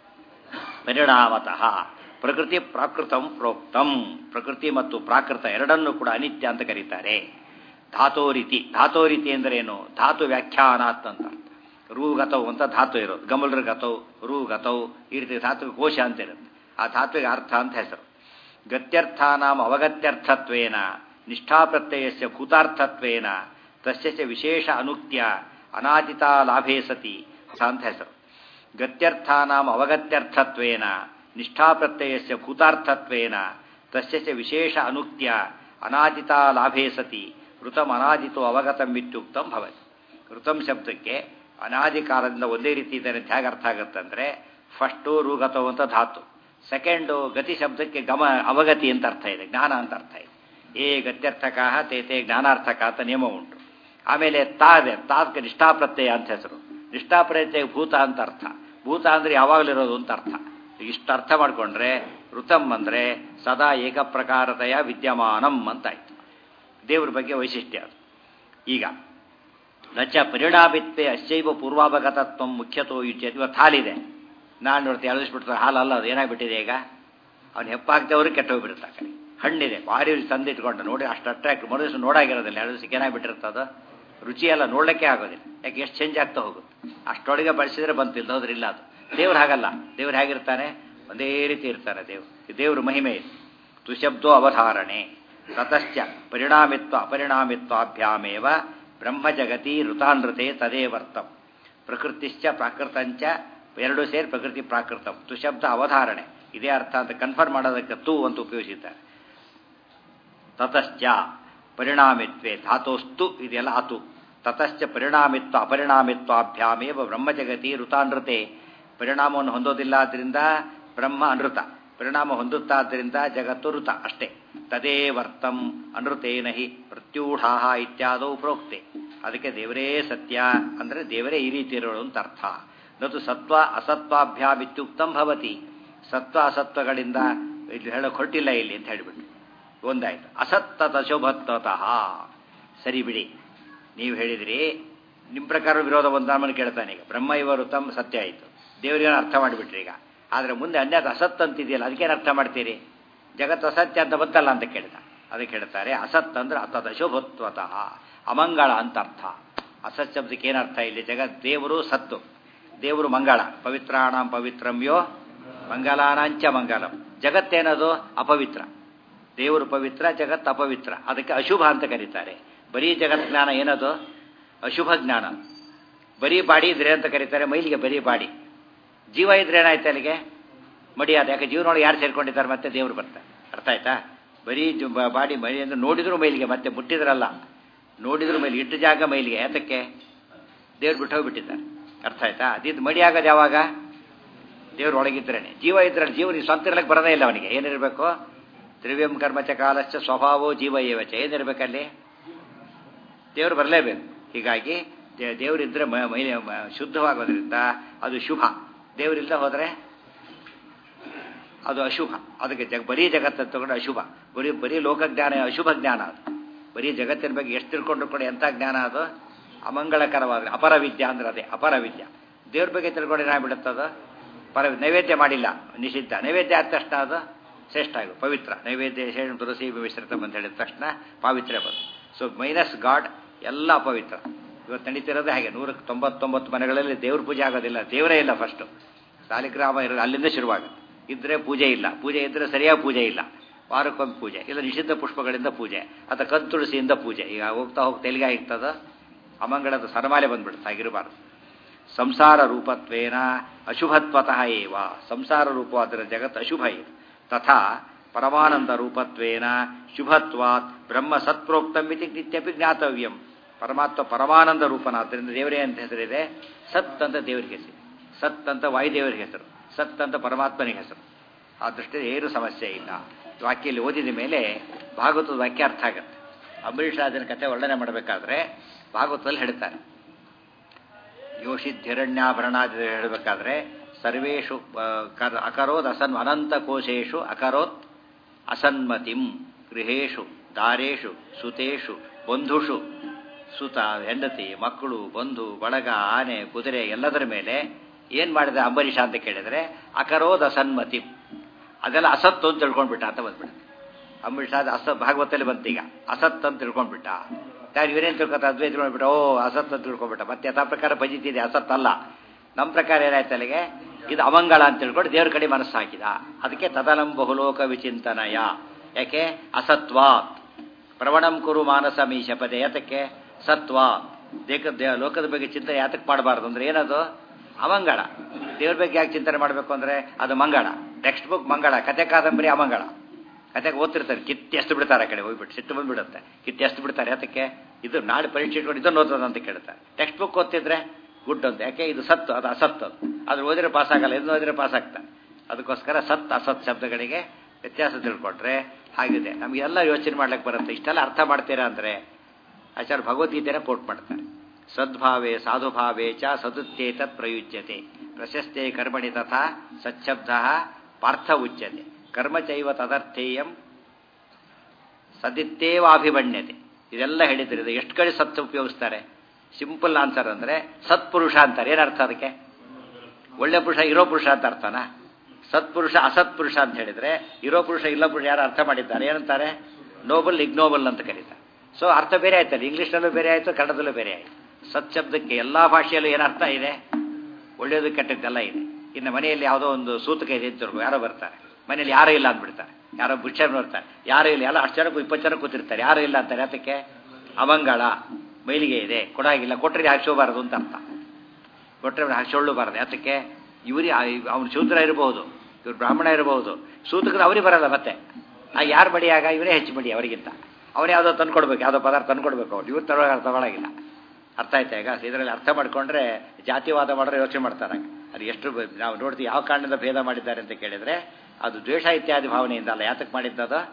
ಪರಿಣಾಮತಃ ಪ್ರಕೃತಿ ಪ್ರಾಕೃತಂ ಪ್ರೋಕ್ತಂ ಪ್ರಕೃತಿ ಮತ್ತು ಪ್ರಾಕೃತ ಎರಡನ್ನೂ ಕೂಡ ಅನಿತ್ಯ ಅಂತ ಕರೀತಾರೆ ಧಾತೋರಿತಿ ಧಾತೋರಿತಿ ಎಂದರೇನು ಧಾತು ವ್ಯಾಖ್ಯಾನಾತ್ ಅಂತ ರೂಗತವು ಅಂತ ಧಾತು ಇರೋದು ಗಮಲ್ರ ಗತವು ರೂಗತವು ಈ ರೀತಿ ಧಾತು ಕೋಶ ಅಂತ ಇರುತ್ತೆ ಆ ಧಾತುವಿಗೆ ಅರ್ಥ ಅಂತ ಹೆಸರು ಗತ್ಯರ್ಥಾನಾಂ ಅವಗತ್ಯರ್ಥತ್ವೇನ ನಿಷ್ಠಾಪ್ರತ್ಯಯಸ್ಯ ಭೂತಾರ್ಥತ್ವೇನ ತಸ್ಯ ವಿಶೇಷ ಅನುಕ್ತ್ಯ ಅನಾದಿತಾ ಲಾಭೇ ಸತಿ ಅಂತ ಹೆಸರು ಗತ್ಯರ್ಥಾನಾಂ ಅವಗತ್ಯರ್ಥತ್ವೇನ ನಿಷ್ಠಾಪ್ರತ್ಯಯಸ್ಯ ಭೂತಾರ್ಥತ್ವೇನ ತಸ್ಯ ವಿಶೇಷ ಅನುಕ್ತ್ಯ ಅನಾದಿತಾ ಲಾಭೇ ಸತಿ ಋತಂ ಅನಾದಿತು ಅವಗತಂ ಇತ್ಯುಕ್ತಂ ಭವತಿ ಋತಂ ಶಬ್ದಕ್ಕೆ ಅನಾದಿ ಕಾಲದಿಂದ ಒಂದೇ ರೀತಿ ಇದೆ ಹೇಗೆ ಅರ್ಥ ಆಗುತ್ತಂದ್ರೆ ಫಸ್ಟು ರುಗತೋ ಅಂತ ಧಾತು ಸೆಕೆಂಡು ಗತಿ ಶಬ್ದಕ್ಕೆ ಗಮ ಅವಗತಿ ಅಂತ ಅರ್ಥ ಇದೆ ಜ್ಞಾನ ಅಂತ ಅರ್ಥ ಇದೆ ಏ ಗತ್ಯರ್ಥಕ ತೇ ತೇ ಜ್ಞಾನಾರ್ಥಕ ಅಂತ ನಿಯಮ ಉಂಟು ಆಮೇಲೆ ತಾದೆ ತಾದ್ಕ ನಿಷ್ಠಾಪ್ರತ್ಯಯ ಅಂತ ಹೆಸರು ನಿಷ್ಠಾಪ್ರತ್ಯಯ ಭೂತ ಅಂತ ಅರ್ಥ ಭೂತ ಅಂದ್ರೆ ಯಾವಾಗಲಿರೋದು ಅಂತ ಅರ್ಥ ಇಷ್ಟು ಅರ್ಥ ಮಾಡಿಕೊಂಡ್ರೆ ಋತಂ ಅಂದ್ರೆ ಸದಾ ಏಕಪ್ರಕಾರತೆಯ ವಿದ್ಯಮಾನಂ ಅಂತಾಯ್ತು ದೇವ್ರ ಬಗ್ಗೆ ವೈಶಿಷ್ಟ್ಯ ಅದು ಈಗ ನಚ ಪರಿಣಾಮಿತ್ವೆ ಅಶ್ಚೈವ ಪೂರ್ವಾಭಗತತ್ವ ಮುಖ್ಯತೋ ಯುಚ್ಯತೆ ಇವತ್ತು ಹಾಲಿದೆ ನಾನು ನೋಡ್ತೀನಿ ಅಳಿಸ್ಬಿಡ್ತಾರೆ ಹಾಲು ಅಲ್ಲ ಅದು ಏನಾಗ್ಬಿಟ್ಟಿದೆ ಈಗ ಅವ್ನು ಹೆಪ್ಪಾಗ್ತವ್ರು ಕೆಟ್ಟ ಹೋಗ್ಬಿಡುತ್ತೆ ಆ ಕಡೆ ಹಣ್ಣಿದೆ ಭಾರಿ ತಂದಿಟ್ಕೊಂಡು ನೋಡಿ ಅಷ್ಟು ಅಟ್ರಾಕ್ಟ್ ಮರುದಿವಸ ನೋಡಾಗಿರೋದಿಲ್ಲ ಎರಡು ದಿವಸ ಏನಾಗ್ಬಿಟ್ಟಿರುತ್ತೆ ಅದು ರುಚಿ ಎಲ್ಲ ನೋಡಲಿಕ್ಕೆ ಆಗೋದಿಲ್ಲ ಯಾಕೆ ಎಷ್ಟು ಚೇಂಜ್ ಆಗ್ತಾ ಹೋಗುತ್ತೆ ಅಷ್ಟೊಳಗೆ ಬಳಸಿದ್ರೆ ಬಂತಿಲ್ಲ ಹೋದ್ರೆ ಇಲ್ಲ ಅದು ದೇವ್ರು ಹಾಗಲ್ಲ ದೇವ್ರು ಹೇಗಿರ್ತಾನೆ ಒಂದೇ ರೀತಿ ಇರ್ತಾನೆ ದೇವ್ರು ದೇವ್ರ ಮಹಿಮೆ ಇದೆ ತುಶಬ್ದೋ ಅವಧಾರಣೆ ತತಶ್ಚ ಪರಿಣಾಮಿತ್ವ ಅಪರಿಣಾಮಿತ್ವಾಭ್ಯಾಮೇವ ಬ್ರಹ್ಮ ಜಗತಿ ಋತಾನೃತೆ ತದೇ ವರ್ತಂ ಪ್ರಕೃತಿಶ್ಚ ಪ್ರಾಕೃತಂಚ ಎರಡು ಸೇರಿ ಪ್ರಕೃತಿ ಪ್ರಾಕೃತಂ ತುಶಬ್ದ ಅವಧಾರಣೆ ಇದೇ ಅರ್ಥ ಅಂತ ಕನ್ಫರ್ಮ್ ಮಾಡೋದಕ್ಕೆ ತು ಅಂತ ಉಪಯೋಗಿಸಿದ್ದಾರೆ ತತಶ್ಚ ಪರಿಣಾಮಿತ್ವೆ ಧಾತೋಸ್ತು ಇದೆಲ್ಲ ಆತು ತತಶ್ಚ ಪರಿಣಾಮಿತ್ವ ಅಪರಿಣಾಮಿತ್ವಾಭ್ಯಾಮೇವ ಬ್ರಹ್ಮಜಗತಿ ಋತಾನೃತೆ ಪರಿಣಾಮವನ್ನು ಹೊಂದೋದಿಲ್ಲ ಆದ್ದರಿಂದ ಬ್ರಹ್ಮ ಅನೃತ ಪರಿಣಾಮ ಹೊಂದುತ್ತಾದ್ದರಿಂದ ಜಗತ್ತು ಋತ ಅಷ್ಟೇ ತದೇವರ್ತಂ ಅನೃತೇನ ಹಿ ಪ್ರತ್ಯೂಢಾ ಇತ್ಯಾದೌ ಪ್ರೋಕ್ತೆ ಅದಕ್ಕೆ ದೇವರೇ ಸತ್ಯ ಅಂದರೆ ದೇವರೇ ಈ ರೀತಿ ಇರೋಳು ಅಂತ ಅರ್ಥ ನತು ಸತ್ವ ಅಸತ್ವಾಭ್ಯಾಮ್ ಇತ್ಯುಕ್ತಂ ಭವತಿ ಸತ್ವ ಅಸತ್ವಗಳಿಂದ ಇಲ್ಲಿ ಹೇಳೋಕೆ ಹೊರಟಿಲ್ಲ ಇಲ್ಲಿ ಅಂತ ಹೇಳಿಬಿಟ್ಟು ಒಂದಾಯ್ತು ಅಸತ್ತತ ಶುಭತ್ವತಃ ಸರಿ ಬಿಡಿ ನೀವು ಹೇಳಿದ್ರಿ ನಿಮ್ಮ ಪ್ರಕಾರ ವಿರೋಧ ಬಂದಾಮನ ಕೇಳ್ತಾನೆ ಈಗ ಬ್ರಹ್ಮ ಇವರು ತಮ್ಮ ಸತ್ಯ ಆಯಿತು ದೇವರಿಗೆ ಅರ್ಥ ಮಾಡಿಬಿಟ್ರಿ ಈಗ ಆದರೆ ಮುಂದೆ ಅನ್ಯಾದ ಅಸತ್ ಅಂತಿದೆಯಲ್ಲ ಅದಕ್ಕೇನು ಅರ್ಥ ಮಾಡ್ತೀರಿ ಜಗತ್ತು ಅಸತ್ಯ ಅಂತ ಬಂತಲ್ಲ ಅಂತ ಕೇಳ್ತಾ ಅದಕ್ಕೆ ಹೇಳ್ತಾರೆ ಅಸತ್ ಅಂದ್ರೆ ಅತದ ಶುಭತ್ವತಃ ಅಮಂಗಳ ಅಂತ ಅರ್ಥ ಅಸತ್ ಶಬ್ದಕ್ಕೆ ಏನು ಅರ್ಥ ಇಲ್ಲಿ ಜಗತ್ ದೇವರು ಸತ್ತು ದೇವರು ಮಂಗಳ ಪವಿತ್ರಾಣಂ ಪವಿತ್ರಮ್ಯೋ ಮಂಗಲಾನಾಂಚ ಮಂಗಲಂ ಜಗತ್ತೇನದು ಅಪವಿತ್ರ ದೇವರು ಪವಿತ್ರ ಜಗತ್ ಅಪವಿತ್ರ ಅದಕ್ಕೆ ಅಶುಭ ಅಂತ ಕರೀತಾರೆ ಬರೀ ಜಗತ್ ಜ್ಞಾನ ಏನದು ಅಶುಭ ಜ್ಞಾನ ಬರೀ ಬಾಡಿ ಇದ್ರೆ ಅಂತ ಕರೀತಾರೆ ಮೈಲಿಗೆ ಬರೀ ಬಾಡಿ ಜೀವ ಇದ್ರೆ ಏನಾಯ್ತು ಅಲ್ಲಿಗೆ ಮಡಿಯಾದ ಯಾಕೆ ಜೀವನೊಳಗೆ ಯಾರು ಸೇರ್ಕೊಂಡಿದ್ದಾರೆ ಮತ್ತೆ ದೇವರು ಬರ್ತಾರೆ ಅರ್ಥ ಆಯ್ತಾ ಬರೀ ಜು- ಬ- ಬಾಡಿ ಮೈ ಅಂದ್ರೆ ನೋಡಿದ್ರು ಮೈಲಿಗೆ ಮತ್ತೆ ಮುಟ್ಟಿದ್ರಲ್ಲ ನೋಡಿದ್ರು ಮೈಲಿಗೆ ಇಟ್ಟು ಜಾಗ ಮೈಲಿಗೆ ಯಾತಕ್ಕೆ ದೇವ್ರು ಬಿಟ್ಟು ಹೋಗ್ಬಿಟ್ಟಿದ್ದಾರೆ ಅರ್ಥ ಆಯ್ತಾ ಅದಿದ್ದು ಮಡಿ ಆಗೋದು ಯಾವಾಗ ದೇವ್ರು ಒಳಗಿದ್ರೇನೆ ಜೀವ ಇದ್ರೆ ಜೀವ ನೀವು ಸ್ವಂತ ಇರ್ಲಕ್ಕೆ ಬರೋದೇ ಇಲ್ಲ ಅವನಿಗೆ ಏನಿರಬೇಕು ದ್ರವ್ಯಂ ಕರ್ಮಚ ಕಾಲಶ್ಚ ಸ್ವಭಾವೋ ಜೀವ ಏವಚ ಏನಿರ್ಬೇಕಲ್ಲಿ ದೇವರು ಬರಲೇಬೇಕು ಹೀಗಾಗಿ ದೇ- ದೇವರಿದ್ರೆ ಮ- ಮೈ ಮ- ಶುದ್ಧವಾಗೋದ್ರಿಂದ ಅದು ಶುಭ ದೇವರಿಲ್ಲದೆ ಹೋದರೆ ಅದು ಅಶುಭ ಅದಕ್ಕೆ ಜಗ ಬರೀ ಜಗತ್ತನ್ನು ತಗೊಂಡು ಅಶುಭ ಬರೀ ಬರೀ ಲೋಕಜ್ಞಾನ ಅಶುಭ ಜ್ಞಾನ ಅದು ಬರೀ ಜಗತ್ತಿನ ಬಗ್ಗೆ ಎಷ್ಟು ತಿಳ್ಕೊಂಡ್ರು ಕೂಡ ಎಂಥ ಜ್ಞಾನ ಅದು ಅಮಂಗಳಕರವಾದ ಅಪರ ವಿದ್ಯಾ ಅಂದ್ರೆ ಅದೇ ಅಪರ ವಿದ್ಯಾ ದೇವ್ರ ಬಗ್ಗೆ ತಿಳ್ಕೊಂಡು ಏನಾಗ್ಬಿಡುತ್ತದು ಪರ ನೈವೇದ್ಯ ಮಾಡಿಲ್ಲ ನಿಷಿದ್ಧ ನೈವೇದ್ಯ ಆದ ತಕ್ಷಣ ಅದು ಶ್ರೇಷ್ಠ ಆಗ ಪವಿತ್ರ ನೈವೇದ್ಯ ಶೇಷ ತುಳಸಿ ಮಿಶ್ರಿತಂ ಅಂತ ಹೇಳಿದ ತಕ್ಷಣ ಪಾವಿತ್ರ್ಯ ಬಂತು ಸೊ ಮೈನಸ್ ಗಾಡ್ ಎಲ್ಲ ಅಪವಿತ್ರ ಇವತ್ತು ನಡೀತಿರೋದೇ ಹಾಗೆ ನೂರಕ್ಕೆ ತೊಂಬತ್ತೊಂಬತ್ತು ಮನೆಗಳಲ್ಲಿ ದೇವ್ರ ಪೂಜೆ ಆಗೋದಿಲ್ಲ ದೇವರೇ ಇಲ್ಲ ಫಸ್ಟು ಸಾಲಿಗ್ರಾಮ ಇರೋದು ಅಲ್ಲಿಂದ ಶುರುವಾಗುತ್ತೆ ಇದ್ರೆ ಪೂಜೆ ಇಲ್ಲ ಪೂಜೆ ಇದ್ರೆ ಸರಿಯಾಗಿ ಪೂಜೆ ಇಲ್ಲ ವಾರಕ್ಕೊಮ್ಮೆ ಪೂಜೆ ಇಲ್ಲ ನಿಷಿದ್ಧ ಪುಷ್ಪಗಳಿಂದ ಪೂಜೆ ಅಥವಾ ಕತ್ತುಳಸಿಯಿಂದ ಪೂಜೆ ಈಗ ಹೋಗ್ತಾ ಹೋಗ್ತಾ ಎಲ್ಲಿಗೆ ಆಗ್ತದ ಅಮಂಗಳದ ಸರಮಾಲೆ ಬಂದ್ಬಿಡುತ್ತೆ ಹಾಗಿರಬಾರ್ದು ಸಂಸಾರ ರೂಪತ್ವೇನ ಅಶುಭತ್ವತಃ ಏವ ಸಂಸಾರ ರೂಪವಾದರೆ ಜಗತ್ ಅಶುಭ ಇದೆ ತಥಾ ಪರಮಾನಂದ ರೂಪತ್ವೇನ ಶುಭತ್ವಾತ್ ಬ್ರಹ್ಮ ಸತ್ಪ್ರೋಕ್ತಂ ಇತಿ ನಿತ್ಯಪಿ ಜ್ಞಾತವ್ಯಂ ಪರಮಾತ್ಮ ಪರಮಾನಂದ ರೂಪನಾದ್ದರಿಂದ ದೇವರೇ ಅಂತ ಹೆಸರಿದೆ ಸತ್ ಅಂತ ದೇವರಿಗೆ ಹೆಸರು ಸತ್ ಅಂತ ವಾಯುದೇವರಿಗೆ ಹೆಸರು ಸತ್ ಅಂತ ಪರಮಾತ್ಮನಿಗೆ ಹೆಸರು ಆ ದೃಷ್ಟಿಯಲ್ಲಿ ಏನು ಸಮಸ್ಯೆ ಇಲ್ಲ ವಾಕ್ಯಲ್ಲಿ ಓದಿದ ಮೇಲೆ ಭಾಗವತದ ವಾಕ್ಯ ಅರ್ಥ ಆಗುತ್ತೆ ಅಂಬರೀಷ್ ರಾಜನ ಕಥೆ ವರ್ಣನೆ ಮಾಡಬೇಕಾದ್ರೆ ಭಾಗವತದಲ್ಲಿ ಹೇಳ್ತಾರೆ ಯೋಷಿದ್ಧಿರಣ್ಯಾಭರಣಾದಿ ಹೇಳಬೇಕಾದ್ರೆ ಸರ್ವೇಷು ಆ, ಕರ್ ಅಕರೋದ್ ಅಸನ್ ಅನಂತ ಕೋಶೇಶು ಅಕರೋತ್ ಅಸನ್ಮತಿಂ ಗೃಹೇಶು ದಾರೇಶು ಸುತೇಶು ಬಂಧುಷು ಸುತ ಹೆಂಡತಿ ಮಕ್ಕಳು ಬಂಧು ಬಳಗ ಆನೆ ಕುದುರೆ ಎಲ್ಲದರ ಮೇಲೆ ಏನು ಮಾಡಿದ ಅಂಬರೀಷ ಅಂತ ಕೇಳಿದರೆ ಅಕರೋದ್ ಅಸನ್ಮತಿ ಅದೆಲ್ಲ ಅಸತ್ತು ಅಂತ ತಿಳ್ಕೊಂಡ್ಬಿಟ್ಟ ಅಂತ ಬಂದ್ಬಿಡ ಅಂಬರೀಷ ಅದು ಅಸ ಭಾಗವತಲ್ಲಿ ಬಂತೀಗ ಅಸತ್ ಅಂತ ತಿಳ್ಕೊಂಡ್ಬಿಟ್ಟ ಯಾರು ಇವರೇನು ತಿಳ್ಕೊತ ಅದ್ವೈತ ತಿಳ್ಕೊಂಡ್ಬಿಟ್ಟ ಓ ಅಸತ್ ಅಂತ ತಿಳ್ಕೊಂಡ್ಬಿಟ್ಟ ಮತ್ತೆ ಯಥಾ ಪ್ರಕಾರ ಭಜಿತಿದೆ ಅಸತ್ ಅಲ್ಲ ನಮ್ಮ ಪ್ರಕಾರ ಏನಾಯ್ತು ಅಲ್ಲಿಗೆ ಇದು ಅಮಂಗಳ ಅಂತ ತಿಳ್ಕೊಂಡು ದೇವ್ರ ಕಡೆ ಮನಸ್ಸು ಹಾಕಿದ ಅದಕ್ಕೆ ತದನಂ ಬಹುಲೋಕ ವಿಚಿಂತನಯ ಯಾಕೆ ಅಸತ್ವಾತ್ ಪ್ರವಣಂ ಕುರು ಮಾನಸ ಮೀಶಪದೆ ಯಾತಕ್ಕೆ ಸತ್ವ ದೇಕ ದೇ- ಲೋಕದ ಬಗ್ಗೆ ಚಿಂತನೆ ಯಾತಕ್ಕೆ ಮಾಡಬಾರ್ದು ಅಂದ್ರೆ ಏನದು ಅಮಂಗಳ ದೇವ್ರ ಬಗ್ಗೆ ಯಾಕೆ ಚಿಂತನೆ ಮಾಡಬೇಕು ಅಂದ್ರೆ ಅದು ಮಂಗಳ ಟೆಕ್ಸ್ಟ್ ಬುಕ್ ಮಂಗಳ ಕತೆ ಕಾದಂಬರಿ ಅಮಂಗಳ ಕತೆಗೆ ಓದ್ತಿರ್ತಾರೆ ಕಿತ್ತಿ ಎಷ್ಟು ಬಿಡ್ತಾರೆ ಆ ಕಡೆ ಹೋಗ್ಬಿಟ್ಟು ಸಿಟ್ಟು ಬಂದ್ಬಿಡುತ್ತೆ ಕಿತ್ತಿ ಎಷ್ಟು ಬಿಡ್ತಾರೆ ಯಾತಕ್ಕೆ ಇದು ನಾಳೆ ಪರೀಕ್ಷೆ ಇಟ್ಕೊಂಡು ಇದನ್ನು ಓದೋದು ಅಂತ ಕೇಳ್ತಾರೆ ಟೆಕ್ಸ್ಟ್ ಬುಕ್ ಓದ್ತಿದ್ರೆ ಗುಡ್ ಅಂತ ಯಾಕೆ ಇದು ಸತ್ತು ಅದು ಅಸತ್ತು ಅದು ಅದ್ರ ಓದಿದ್ರೆ ಪಾಸ್ ಆಗಲ್ಲ ಇದನ್ನ ಓದಿದ್ರೆ ಪಾಸ್ ಆಗ್ತಾರೆ ಅದಕ್ಕೋಸ್ಕರ ಸತ್ ಅಸತ್ ಶಬ್ದಗಳಿಗೆ ವ್ಯತ್ಯಾಸ ತಿಳ್ಕೊಂಡ್ರೆ ಹಾಗಿದೆ ನಮಗೆಲ್ಲ ಯೋಚನೆ ಮಾಡ್ಲಿಕ್ಕೆ ಬರುತ್ತೆ ಇಷ್ಟೆಲ್ಲ ಅರ್ಥ ಮಾಡ್ತೀರಾ ಅಂದ್ರೆ ಆಚಾರ್ಯ ಭಗವದ್ಗೀತೆನ ಕೋಟ್ ಮಾಡ್ತಾರೆ ಸದ್ಭಾವೇ ಸಾಧುಭಾವೇ ಚ ಸದುತ್ತೇತತ್ ಪ್ರಯುಜ್ಯತೆ ಪ್ರಶಸ್ತೆ ಕರ್ಮಣಿ ತಥಾ ಸಚ್ಛಬ್ದ ಪಾರ್ಥ ಉಚ್ಯತೆ ಕರ್ಮ ಚೈವ ತದರ್ಥೇಯಂ ಸದಿತ್ತೇವಾಭಿಮಣ್ಯತೆ ಇದೆಲ್ಲ ಹೇಳಿದ್ರೆ ಇದು ಎಷ್ಟು ಕಡೆ ಸತ್ ಉಪಯೋಗಿಸ್ತಾರೆ ಸಿಂಪಲ್ ಆನ್ಸರ್ ಅಂದ್ರೆ ಸತ್ಪುರುಷ ಅಂತಾರೆ ಏನರ್ಥ ಅದಕ್ಕೆ ಒಳ್ಳೆ ಪುರುಷ ಇರೋ ಪುರುಷ ಅಂತ ಅರ್ಥನಾ ಸತ್ಪುರುಷ ಅಸತ್ಪುರುಷ ಅಂತ ಹೇಳಿದ್ರೆ ಇರೋ ಪುರುಷ ಇಲ್ಲ ಪುರುಷ ಯಾರು ಅರ್ಥ ಮಾಡಿದ್ದಾರೆ ಏನಂತಾರೆ ನೋಬಲ್ ಇಗ್ನೋಬಲ್ ಅಂತ ಕರೀತಾರೆ ಸೊ ಅರ್ಥ ಬೇರೆ ಆಯ್ತಲ್ಲ ಇಂಗ್ಲೀಷ್ನಲ್ಲೂ ಬೇರೆ ಆಯ್ತು ಕನ್ನಡದಲ್ಲೂ ಬೇರೆ ಆಯ್ತು ಸತ್ ಶಬ್ದಕ್ಕೆ ಎಲ್ಲಾ ಭಾಷೆಯಲ್ಲೂ ಏನು ಅರ್ಥ ಇದೆ ಒಳ್ಳೆಯದು ಕೆಟ್ಟದ್ದೆಲ್ಲ ಇದೆ ಇನ್ನು ಮನೆಯಲ್ಲಿ ಯಾವುದೋ ಒಂದು ಸೂತಕ ಇದೆ ಅಂತ ತಿಳ್ಕೊ, ಯಾರೋ ಬರ್ತಾರೆ ಮನೆಯಲ್ಲಿ ಯಾರೂ ಇಲ್ಲ ಅಂದ್ಬಿಡ್ತಾರೆ ಯಾರೋ ಬುಚ್ಚರ್ ಬರ್ತಾರೆ ಯಾರೂ ಇಲ್ಲ ಎಲ್ಲ ಅಷ್ಟು ಜನ ಇಪ್ಪತ್ತು ಜನ ಕೂತಿರ್ತಾರೆ ಯಾರೂ ಇಲ್ಲ ಅಂತಾರೆ ಅದಕ್ಕೆ ಅಮಂಗಳ ಮೈಲಿಗೆ ಇದೆ ಕೊಡಾಗಿಲ್ಲ ಕೊಟ್ಟರೆ ಹಾಕ್ಸೋಬಾರದು ಅಂತ ಅರ್ಥ ಕೊಟ್ಟರೆ ಹಾಕ್ಸೊಳ್ಳಬಾರದು ಯಾತಕ್ಕೆ ಇವರಿ ಅವನು ಶೂದ್ರ ಇರಬಹುದು ಇವ್ರು ಬ್ರಾಹ್ಮಣ ಇರಬಹುದು ಸೂತಕರು ಅವ್ರಿಗೆ ಬರಲ್ಲ ಮತ್ತೆ ಆ ಯಾರು ಬಡಿಯಾಗ ಇವರೇ ಹೆಚ್ಚು ಬಡಿ ಅವರಿಗಿಂತ ಅವನೇ ಯಾವುದೋ ತಂದ್ಕೊಡ್ಬೇಕು ಯಾವುದೋ ಪದಾರ್ಥ ತಂದ್ಕೊಡ್ಬೇಕು ಅವ್ರು ಇವ್ರು ತಗೊಳ ತಗೊಳಗಿಲ್ಲ ಅರ್ಥ ಆಯ್ತಾ ಈಗ ಇದರಲ್ಲಿ ಅರ್ಥ ಮಾಡ್ಕೊಂಡ್ರೆ ಜಾತಿವಾದ ಮಾಡಿದ್ರೆ ಯೋಚನೆ ಮಾಡ್ತಾರೆ ಅದು ಎಷ್ಟು ಬ- ನಾವು ನೋಡ್ತೀವಿ ಯಾವ ಕಾರಣದಿಂದ ಭೇದ ಮಾಡಿದ್ದಾರೆ ಅಂತ ಕೇಳಿದ್ರೆ ಅದು ದ್ವೇಷ ಇತ್ಯಾದಿ ಭಾವನೆಯಿಂದ ಅಲ್ಲ ಯಾತಕ್ಕೆ ಮಾಡಿದ್ದದು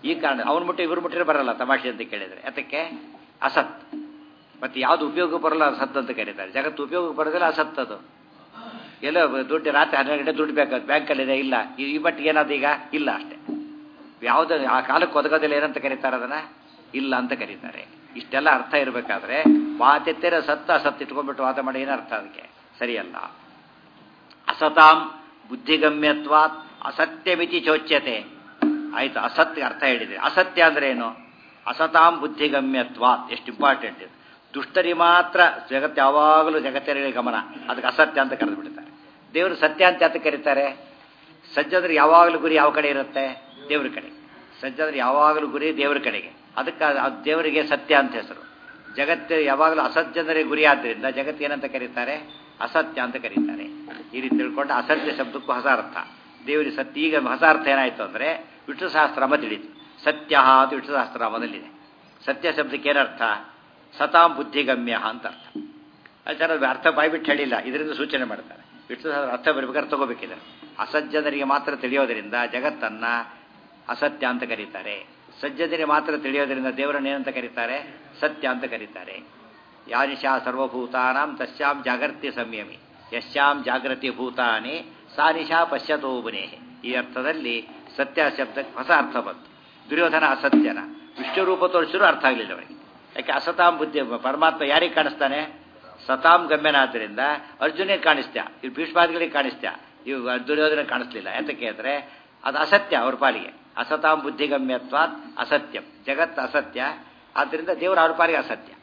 ಈ ಕಾರಣ ಅವ್ನು ಮುಟ್ಟಿ ಇವ್ರು ಮುಟ್ಟಿದ್ರೆ ಬರಲ್ಲ ತಮಾಷೆ ಅಂತ ಕೇಳಿದರೆ ಅದಕ್ಕೆ ಅಸತ್ ಮತ್ತೆ ಯಾವುದು ಉಪಯೋಗ ಬರಲ್ಲ ಅದು ಸತ್ ಅಂತ ಕರೀತಾರೆ ಜಗತ್ತು ಉಪಯೋಗ ಬರೋದಿಲ್ಲ ಅಸತ್ ಅದು ಎಲ್ಲೋ ದುಡ್ಡು ರಾತ್ರಿ ಹನ್ನೆರಡು ಗಂಟೆ ದುಡ್ಡು ಬೇಕಾದ ಬ್ಯಾಂಕಲ್ಲಿದೆ ಇಲ್ಲ ಈ ಈ ಮಟ್ಟಿಗೆ ಏನಾದ್ರು ಈಗ ಇಲ್ಲ ಅಷ್ಟೇ ಯಾವುದೇ ಆ ಕಾಲಕ್ಕೆ ಒದಗೋದಿಲ್ಲ ಏನಂತ ಕರೀತಾರೆ ಅದನ್ನ ಇಲ್ಲ ಅಂತ ಕರೀತಾರೆ ಇಷ್ಟೆಲ್ಲ ಅರ್ಥ ಇರಬೇಕಾದ್ರೆ ಮಾತೆತ್ತರ ಸತ್ತ ಅಸತ್ ಇಟ್ಕೊಂಡ್ಬಿಟ್ಟು ವಾದ ಮಾಡಿ ಏನರ್ಥ ಅದಕ್ಕೆ ಸರಿಯಲ್ಲ ಅಸತಾಂ ಬುದ್ಧಿಗಮ್ಯತ್ವಾತ್ ಅಸತ್ಯಮಿತಿ ಚೋಚ್ಯತೆ ಆಯ್ತು ಅಸತ್ಯ ಅರ್ಥ ಹೇಳಿದೆ ಅಸತ್ಯ ಅಂದ್ರೆ ಏನು ಅಸತಾಂ ಬುದ್ಧಿಗಮ್ಯತ್ವಾತ್ ಎಷ್ಟು ಇಂಪಾರ್ಟೆಂಟ್ ಇದು ದುಷ್ಟರಿ ಮಾತ್ರ ಜಗತ್ತು ಯಾವಾಗಲೂ ಜಗತ್ತಿನ ಗಮನ ಅದಕ್ಕೆ ಅಸತ್ಯ ಅಂತ ಕರೆದು ಬಿಡ್ತಾರೆ ದೇವರು ಸತ್ಯ ಅಂತ ಯಾತಕ್ಕೆ ಕರೀತಾರೆ ಸಜ್ಜದ್ರೆ ಯಾವಾಗಲೂ ಗುರಿ ಯಾವ ಕಡೆ ಇರುತ್ತೆ ದೇವ್ರ ಕಡೆ ಸಜ್ಜದ್ರೆ ಯಾವಾಗಲೂ ಗುರಿ ದೇವ್ರ ಕಡೆಗೆ ಅದಕ್ಕೆ ಅದು ದೇವರಿಗೆ ಸತ್ಯ ಅಂತ ಹೆಸರು ಜಗತ್ತು ಯಾವಾಗಲೂ ಅಸಜ್ಜನರಿಗೆ ಗುರಿ ಆದ್ದರಿಂದ ಜಗತ್ತು ಏನಂತ ಕರೀತಾರೆ ಅಸತ್ಯ ಅಂತ ಕರೀತಾರೆ ಈ ರೀತಿ ತಿಳ್ಕೊಂಡು ಅಸತ್ಯ ಶಬ್ದಕ್ಕೂ ಹೊಸ ಅರ್ಥ ದೇವರಿಗೆ ಸತ್ಯ ಈಗ ಹೊಸ ಅರ್ಥ ಏನಾಯ್ತು ಅಂದರೆ ವಿಷ್ಣು ಸಹಸ್ರಾಮ ತಿಳಿತು ಸತ್ಯ ಅದು ವಿಷ್ಣು ಸಹಸ್ರಾಮದಲ್ಲಿದೆ ಸತ್ಯ ಶಬ್ದಕ್ಕೆ ಏನರ್ಥ ಸತಾಂ ಬುದ್ಧಿಗಮ್ಯ ಅಂತ ಅರ್ಥ ಅದು ಚೆನ್ನಾಗಿ ಅರ್ಥ ಬಾಯ್ಬಿಟ್ಟು ಹೇಳಿಲ್ಲ ಇದರಿಂದ ಸೂಚನೆ ಮಾಡ್ತಾರೆ ವಿಷ್ಣು ಸಹಸ್ರ ಅರ್ಥ ಬರ್ಬೇಕಾದ್ರೆ ತಗೋಬೇಕಿದೆ ಅಸಜ್ಜನರಿಗೆ ಮಾತ್ರ ತಿಳಿಯೋದರಿಂದ ಜಗತ್ತನ್ನ ಅಸತ್ಯ ಅಂತ ಕರೀತಾರೆ ಸಜ್ಜನರಿಗೆ ಮಾತ್ರ ತಿಳಿಯೋದರಿಂದ ದೇವರನ್ನ ಏನಂತ ಕರೀತಾರೆ ಸತ್ಯ ಅಂತ ಕರೀತಾರೆ ಯಾನಿಶಾ ಸರ್ವಭೂತಾನಾಂ ತಸ್ಯಾಂ ಜಾಗರ್ತಿ ಸಂಯಮಿ ಯಶ್ಯಾಂ ಜಾಗೃತಿ ಭೂತಾನಿ ಸಾ ನಿಶಾ ಪಶ್ಯತೋಬುನೇ ಈ ಅರ್ಥದಲ್ಲಿ ಸತ್ಯ ಶಬ್ದಕ್ಕೆ ಹೊಸ ಅರ್ಥ ಬಂತು ದುರ್ಯೋಧನ ಅಸತ್ಯನ ವಿಷ್ಣು ರೂಪ ತೋರಿಸಿದ್ರು ಅರ್ಥ ಆಗಲಿಲ್ಲ ಅವರಿಗೆ ಯಾಕೆ ಅಸತಾಂ ಬುದ್ಧಿ ಪರಮಾತ್ಮ ಯಾರಿಗೆ ಕಾಣಿಸ್ತಾನೆ ಸತಾಂ ಗಮ್ಯನಾದ್ದರಿಂದ ಅರ್ಜುನಿಗೆ ಕಾಣಿಸ್ತ್ಯಾ ಇವು ಭೀಷ್ಮಾದಿಗಳಿಗೆ ಕಾಣಿಸ್ತ್ಯಾ ಇವು ದುರ್ಯೋಧನ ಕಾಣಿಸ್ಲಿಲ್ಲ ಯಾತಕ್ಕೆ ಅಂದರೆ ಅದು ಅಸತ್ಯ ಅವ್ರ ಪಾಲಿಗೆ ಅಸತಾಂ ಬುದ್ಧಿಗಮ್ಯತ್ವಾತ್ ಅಸತ್ಯಂ ಜಗತ್ ಅಸತ್ಯ ಆದ್ದರಿಂದ ದೇವರ ಅವ್ರ ಪಾಲಿಗೆ ಅಸತ್ಯ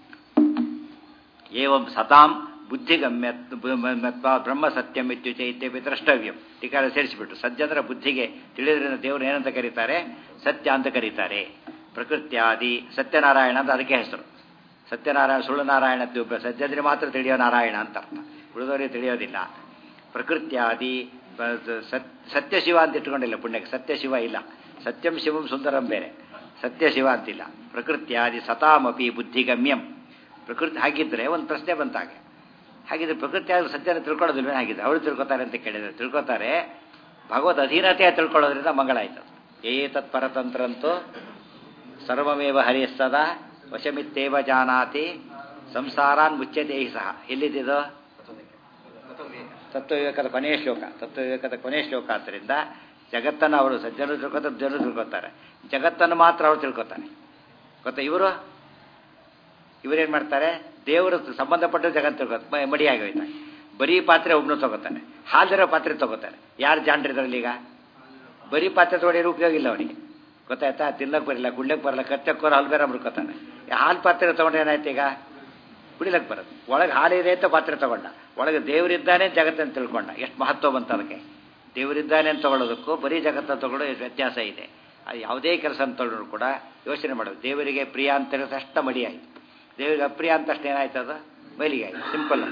ಏವಂ ಸತಾಂ ಬುದ್ಧಿಗಮ್ಯ ಬ್ರಹ್ಮ ಸತ್ಯಂ ಇತ್ಯುಚೆ ಇತ್ಯಪಿ ದ್ರಷ್ಟವ್ಯಂ ಟೀಕಾರ ಸೇರಿಸಿಬಿಟ್ಟು ಸಜ್ಜನರ ಬುದ್ಧಿಗೆ ತಿಳಿದ್ರಿಂದ ದೇವರು ಏನಂತ ಕರೀತಾರೆ ಸತ್ಯ ಅಂತ ಕರೀತಾರೆ ಪ್ರಕೃತ್ಯಾದಿ ಸತ್ಯನಾರಾಯಣ ಅಂತ ಅದಕ್ಕೆ ಹೆಸರು ಸತ್ಯನಾರಾಯಣ ಸುಳ್ಳು ನಾರಾಯಣ ಸಜ್ಜನರಿಗೆ ಮಾತ್ರ ತಿಳಿಯೋ ನಾರಾಯಣ ಅಂತ ಅರ್ಥ ಉಳಿದವರಿಗೆ ತಿಳಿಯೋದಿಲ್ಲ ಪ್ರಕೃತ್ಯಾದಿ ಸತ್ಯ ಶಿವ ಅಂತ ಇಟ್ಕೊಂಡಿಲ್ಲ ಪುಣ್ಯಕ್ಕೆ ಸತ್ಯ ಶಿವ ಇಲ್ಲ ಸತ್ಯಂ ಶಿವಂ ಸುಂದರಂ ಬೇರೆ ಸತ್ಯ ಶಿವ ಅಂತಿಲ್ಲ ಪ್ರಕೃತ್ಯಾದಿ ಸತಾಮಪಿ ಬುದ್ಧಿಗಮ್ಯಂ ಪ್ರಕೃತಿ ಹಾಗಿದ್ರೆ ಒಂದು ಪ್ರಶ್ನೆ ಬಂತಾಗೆ ಹಾಗಿದ್ರೆ ಪ್ರಕೃತಿಯಾಗಿ ಸತ್ಯನ ತಿಳ್ಕೊಳ್ಳೋದಿಲ್ವೇ ಹಾಗಿದೆ ಅವರು ತಿಳ್ಕೊತಾರೆ ಅಂತ ಕೇಳಿದ್ರೆ ತಿಳ್ಕೊತಾರೆ ಭಗವದ್ ಅಧೀನತೆಯ ತಿಳ್ಕೊಳ್ಳೋದ್ರಿಂದ ಮಂಗಳ ಆಯ್ತು ಏತತ್ ಪರತಂತ್ರಂತೂ ಸರ್ವಮೇವ ಹರಿಸ್ತದ ವಶಮಿತ್ತೇವ ಜಾನಾತಿ ಸಂಸಾರಾನ್ ಮುಚ್ಚತೆ ಸಹ ಎಲ್ಲಿದ್ದು ತತ್ವವಿವೇಕದ ಕೊನೆಯ ಶ್ಲೋಕ ತತ್ವವಿವೇಕದ ಕೊನೆಯ ಶ್ಲೋಕ ಆದ್ದರಿಂದ ಜಗತ್ತನ್ನು ಅವರು ಸಜ್ಜನರು ತಿಳ್ಕೊತಾರೆ ಜನರು ತಿಳ್ಕೊತಾರೆ ಜಗತ್ತನ್ನು ಮಾತ್ರ ಅವರು ತಿಳ್ಕೊತಾರೆ ಗೊತ್ತಾ ಇವರು ಇವರೇನು ಮಾಡ್ತಾರೆ ದೇವರು ಸಂಬಂಧಪಟ್ಟ ಜಗತ್ತು ತಿಳ್ಕೊತಾರೆ ಮಡಿಯಾಗಿ ಹೋಯ್ತಾರೆ ಬರೀ ಪಾತ್ರೆ ಒಬ್ಬನು ತಗೋತಾನೆ ಹಾಲಿರೋ ಪಾತ್ರೆ ತಗೋತಾರೆ ಯಾರು ಜಾಣ್ರಿದ್ರಲ್ಲಿ ಈಗ ಬರೀ ಪಾತ್ರೆ ತಗೊಂಡಿರೋ ಉಪಯೋಗ ಇಲ್ಲ ಅವನಿಗೆ ಗೊತ್ತಾಯ್ತಾ ತಿನ್ನಕ್ಕೆ ಬರಲ್ಲ ಕುಡ್ಲಕ್ಕೆ ಬರಲ್ಲ ಕಚ್ಚಕ್ಕೋರ ಹಾಲು ಬೇರೆ ಮುರ್ಕೋತಾನೆ ಹಾಲು ಪಾತ್ರೆ ತಗೊಂಡ್ರೆ ಏನಾಯ್ತು ಈಗ ಕುಡಿಲಕ್ಕೆ ಬರೋದು ಒಳಗೆ ಹಾಲಿದೆ ಅಂತ ಪಾತ್ರೆ ತಗೊಂಡ ಒಳಗೆ ದೇವರಿದ್ದಾನೆ ಜಗತ್ತನ್ನು ತಿಳ್ಕೊಂಡ ಎಷ್ಟು ಮಹತ್ವ ಬಂತು ಅದಕ್ಕೆ ದೇವರಿದ್ದಾನೆ ಅಂತ ತಗೊಳ್ಳೋದಕ್ಕೂ ಬರೀ ಜಗತ್ತನ್ನು ತಗೊಳ್ಳೋ ವ್ಯತ್ಯಾಸ ಇದೆ ಅದು ಯಾವುದೇ ಕೆಲಸ ಅಂತ ತಗೊಂಡ್ರು ಕೂಡ ಯೋಚನೆ ಮಾಡೋದು ದೇವರಿಗೆ ಪ್ರಿಯ ಅಂತ ಹೇಳಿದ್ರೆ ಅಷ್ಟ ಮಡಿ ಆಯಿತು ದೇವರಿಗೆ ಅಪ್ರಿಯ ಅಂತ ಅಷ್ಟು ಏನಾಯ್ತು ಅದು ಬಯಲಿಗೆ ಆಯಿತು ಸಿಂಪಲ್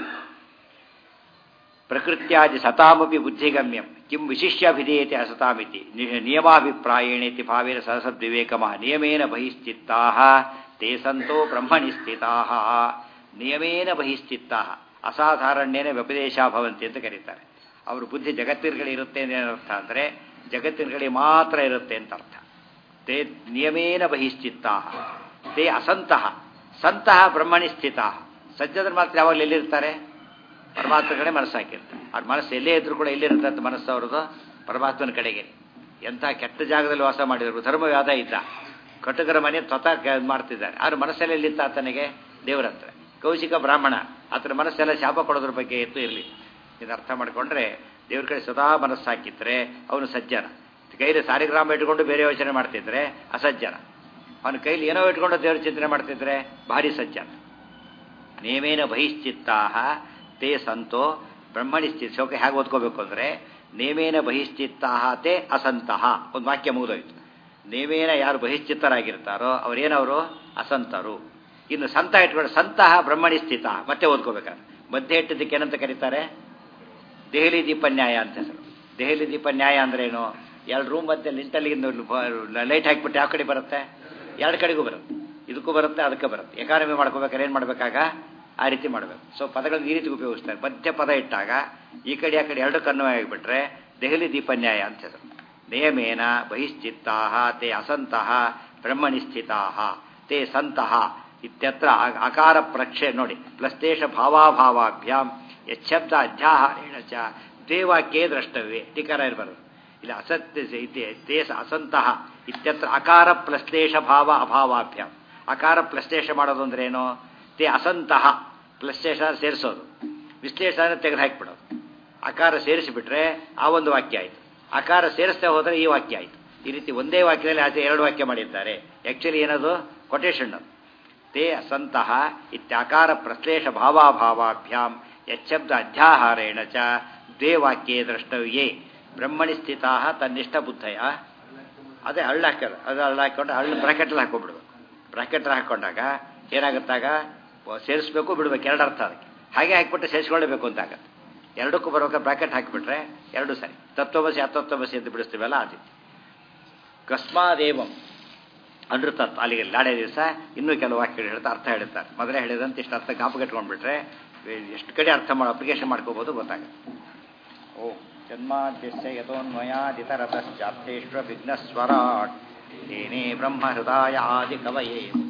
ಪ್ರಕೃತ್ಯಾದಿ ಸತಾಮಪಿ ಬುದ್ಧಿಗಮ್ಯಂ ಕಿಂ ವಿಶಿಷ್ಯಾಭಿಧೇಯತೆ ಅಸತಾಮಿತಿ ನಿಯಮಾಭಿಪ್ರಾಯೇಣೇತಿ ಭಾವೇನ ಸಹಸದ್ವಿವೇಕಮ ನಿಯಮೇನ ಬಹಿಶ್ಚಿತ್ತಾ ತೇ ಸಂತೋ ಬ್ರಹ್ಮಣಿ ಸ್ಥಿತಾ ನಿಯಮೇನ ಬಹಿಶ್ಚಿತ್ತಾ ಅಸಾಧಾರಣ್ಯೇನ ವ್ಯಪದೇಶ ಭವಂತಿ ಅಂತ ಕರೀತಾರೆ ಅವರು ಬುದ್ಧಿ ಜಗತ್ತಿನಗಳಿರುತ್ತೆ ಏನರ್ಥ ಅಂದರೆ ಜಗತ್ತಿನಗಳಿಗೆ ಮಾತ್ರ ಇರುತ್ತೆ ಅಂತ ಅರ್ಥ ತೇ ನಿಯಮೇನ ಬಹಿಶ್ಚಿತ್ತಾ ತೇ ಅಸಂತಹ ಸಂತಹ ಬ್ರಹ್ಮಣಿ ಸ್ಥಿತ ಸಜ್ಜದ್ರ ಮಾತ್ರ ಯಾವಾಗಲೂ ಎಲ್ಲಿರ್ತಾರೆ ಪರಮಾತ್ಮ ಕಡೆ ಮನಸ್ಸು ಹಾಕಿರ್ತಾರೆ ಅವ್ರ ಮನಸ್ಸು ಎಲ್ಲೇ ಇದ್ರೂ ಕೂಡ ಎಲ್ಲಿರುತ್ತೆ ಅಂತ ಮನಸ್ಸು ಅವ್ರದ್ದು ಪರಮಾತ್ಮನ ಕಡೆಗೆ ಎಂಥ ಕೆಟ್ಟ ಜಾಗದಲ್ಲಿ ವಾಸ ಮಾಡಿದ್ರು ಧರ್ಮವ್ಯಾದ ಇದ್ದ ಕಟುಕರ ಮನೆ ತ್ವತ ಮಾಡ್ತಿದ್ದಾರೆ ಅವ್ರ ಮನಸ್ಸೆಲ್ಲ ಎಲ್ಲಿತ್ತ ಆತನಿಗೆ ದೇವರ ಹತ್ರ ಕೌಶಿಕ ಬ್ರಾಹ್ಮಣ ಆತನ ಮನಸ್ಸೆಲ್ಲ ಶಾಪ ಕೊಡೋದ್ರ ಬಗ್ಗೆ ಎತ್ತು ಇರಲಿ ಇದು ಅರ್ಥ ಮಾಡಿಕೊಂಡ್ರೆ ದೇವ್ರ ಕಡೆ ಸದಾ ಮನಸ್ಸು ಹಾಕಿದ್ರೆ ಅವನು ಸಜ್ಜನ ಕೈಲಿ ಸಾರಿಗ್ರಾಮ ಇಟ್ಕೊಂಡು ಬೇರೆ ಯೋಚನೆ ಮಾಡ್ತಿದ್ರೆ ಅಸಜ್ಜನ ಅವನ ಕೈಲಿ ಏನೋ ಇಟ್ಕೊಂಡು ದೇವ್ರ ಚಿಂತನೆ ಮಾಡ್ತಿದ್ರೆ ಭಾರಿ ಸಜ್ಜನ ನೇಮೇನ ಬಹಿಶ್ಚಿತ್ತಾ ತೇ ಸಂತೋ ಬ್ರಹ್ಮಣಿ ಸ್ಥಿತ ಶೋಕ ಹೇಗೆ ಓದ್ಕೋಬೇಕು ಅಂದರೆ ನೇಮೇನ ಬಹಿಶ್ಚಿತ್ತಾ ತೇ ಅಸಂತಹ ಒಂದು ವಾಕ್ಯ ಮುಗಿದೋಯ್ತು ನೇಮೇನ ಯಾರು ಬಹಿಶ್ಚಿತ್ತರಾಗಿರ್ತಾರೋ ಅವರೇನವರು ಅಸಂತರು ಇನ್ನು ಸಂತ ಇಟ್ಕೊಂಡು ಸಂತಹ ಬ್ರಹ್ಮಣಿ ಸ್ಥಿತ ಮತ್ತೆ ಓದ್ಕೋಬೇಕಾದ್ರೆ ಮಧ್ಯೆ ಇಟ್ಟಿದ್ದಕ್ಕೆ ಏನಂತ ಕರೀತಾರೆ ದೆಹಲಿ ದೀಪ ನ್ಯಾಯ ಅಂತ ಹೆಸರು ದೆಹಲಿ ದೀಪ ನ್ಯಾಯ ಅಂದ್ರೇನು ಎರಡು ರೂಮ್ ಮಧ್ಯೆ ಲಿಂಟಲ್ಲಿ ಲೈಟ್ ಹಾಕಿಬಿಟ್ಟು ಯಾವ ಕಡೆ ಬರುತ್ತೆ ಎರಡು ಕಡೆಗೂ ಬರುತ್ತೆ ಇದಕ್ಕೂ ಬರುತ್ತೆ ಅದಕ್ಕೆ ಬರುತ್ತೆ ಎಕಾನಮಿ ಮಾಡ್ಕೋಬೇಕಾದ್ರೆ ಏನು ಮಾಡಬೇಕಾಗ ಆ ರೀತಿ ಮಾಡಬೇಕು ಸೊ ಪದಗಳನ್ನು ಈ ರೀತಿ ಉಪಯೋಗಿಸ್ತಾರೆ ಮಧ್ಯ ಪದ ಇಟ್ಟಾಗ ಈ ಕಡೆ ಆ ಕಡೆ ಎರಡು ಕನ್ವಯ ಆಗಿಬಿಟ್ರೆ ದೆಹಲಿ ದೀಪ ನ್ಯಾಯ ಅಂತ ಹೆಸರು ನಿಯಮೇನ ಬಹಿಶ್ಚಿತ್ತಾ ತೇ ಅಸಂತಹ ಬ್ರಹ್ಮಣಿ ಸ್ಥಿತಾ ತೇ ಸಂತಹ ಇತ್ಯತ್ರ ಅ- ಅಕಾರ ಪ್ರಕ್ಷೆ ನೋಡಿ ಪ್ಲಸ್ತೇಶ ಭಾವಾಭಾವಾಭ್ಯಾಂ ಯಚ್ಛಬ್ದ ಅಧ್ಯಾಹಾರೇಣ ಚ ದೇವಾಕ್ಯೇ ದ್ರಷ್ಟವ್ಯ ಟೀಕಾರ ಇರಬಾರದು ಇಲ್ಲಿ ಅಸತ್ಯ ಇದೆ ತೇ ಸ- ಅಸಂತಹ ಇತ್ಯತ್ರ ಅಕಾರ ಪ್ಲಸ್ತೇಶ ಭಾವ ಅಭಾವಾಭ್ಯಾಂ ಅಕಾರ ಪ್ಲಸ್ತೇಶ ಮಾಡೋದು ಅಂದ್ರೆ ಏನು ತೇ ಅಸಂತಹ ಪ್ಲಸ್ತೇಶ ಸೇರಿಸೋದು ವಿಶ್ಲೇಷಣೆ ತೆಗೆದು ಹಾಕಿಬಿಡೋದು ಅಕಾರ ಸೇರಿಸಿಬಿಟ್ರೆ ಆ ಒಂದು ವಾಕ್ಯ ಆಯಿತು ಅಕಾರ ಸೇರಿಸ್ತಾ ಹೋದರೆ ಈ ವಾಕ್ಯ ಆಯಿತು ಈ ರೀತಿ ಒಂದೇ ವಾಕ್ಯದಲ್ಲಿ ಆಚೆ ಎರಡು ವಾಕ್ಯ ಮಾಡಿದ್ದಾರೆ ಆ್ಯಕ್ಚುಲಿ ಏನದು ಕೊಟೇಶನ್ ಅದು ತೇ ಅಸಂತಹ ಇತ್ಯಾಕಾರ ಪ್ರಶ್ಲೇಷ ಭಾವಾಭಾವಾಭ್ಯಾಂ ಯಚ್ಛಬ್ದ ಅಧ್ಯಾಹಾರೇಣ ಚ ದ್ವೇ ವಾಕ್ಯೇ ದ್ರಷ್ಟವ್ಯೇ ಬ್ರಹ್ಮಣಿ ಸ್ಥಿತಾ ತನ್ನಿಷ್ಠ ಬುದ್ಧಯ ಅದೇ ಹಳ್ಳ ಹಾಕೋದು ಅದು ಹಳ್ಳ ಹಾಕೊಂಡು ಹಳ್ಳ ಬ್ರಾಕೆಟಲ್ಲಿ ಹಾಕೊಂಡ್ಬಿಡ್ಬೇಕು ಬ್ರಾಕೆಟಲ್ಲಿ ಹಾಕೊಂಡಾಗ ಏನಾಗುತ್ತಾಗ ಸೇರಿಸ್ಬೇಕು ಬಿಡ್ಬೇಕು ಎರಡು ಅರ್ಥ ಅದಕ್ಕೆ ಹಾಗೆ ಹಾಕಿಬಿಟ್ಟು ಸೇರಿಸ್ಕೊಳ್ಳೇಬೇಕು ಅಂತ ಆಗತ್ತೆ ಎರಡಕ್ಕೂ ಬರ್ಬೇಕಾದ್ರೆ ಬ್ರಾಕೆಟ್ ಹಾಕಿಬಿಟ್ರೆ ಎರಡು ಸರಿ ತತ್ವಮಸಿ ಅತತ್ವಮಸಿ ಅಂತ ಬಿಡಿಸ್ತೀವಲ್ಲ ಆ ರೀತಿ ಕಸ್ಮಾದೇವಂ ಅನೃತತ್ವ ಅಲ್ಲಿಗೆ ಲಾಡೆ ದಿವಸ ಇನ್ನೂ ಕೆಲವು ವಾಕ್ಯಗಳು ಹೇಳ್ತಾ ಅರ್ಥ ಹೇಳ್ತಾರೆ ಮೊದಲೇ ಹೇಳಿದಂತೆ ಇಷ್ಟು ಅರ್ಥ ಜ್ಞಾಪಕ ಇಟ್ಕೊಂಡ್ಬಿಟ್ರೆ ಎಷ್ಟು ಕಡೆ ಅರ್ಥ ಮಾಡೋ ಅಪ್ಲಿಕೇಶನ್ ಮಾಡ್ಕೋಬೋದು ಗೊತ್ತಾಗುತ್ತೆ ಓ ಜನ್ಮಾದ್ಯಸ್ಯ ಯಥೋನ್ಮಯಾದಿತರತಶ್ಚಾಪ್ತೇಶ್ವ ವಿಘ್ನಸ್ವರಾಟ್ ತೇನೇ ಬ್ರಹ್ಮ ಹೃದಯ ಆದಿ ಕವಯೇ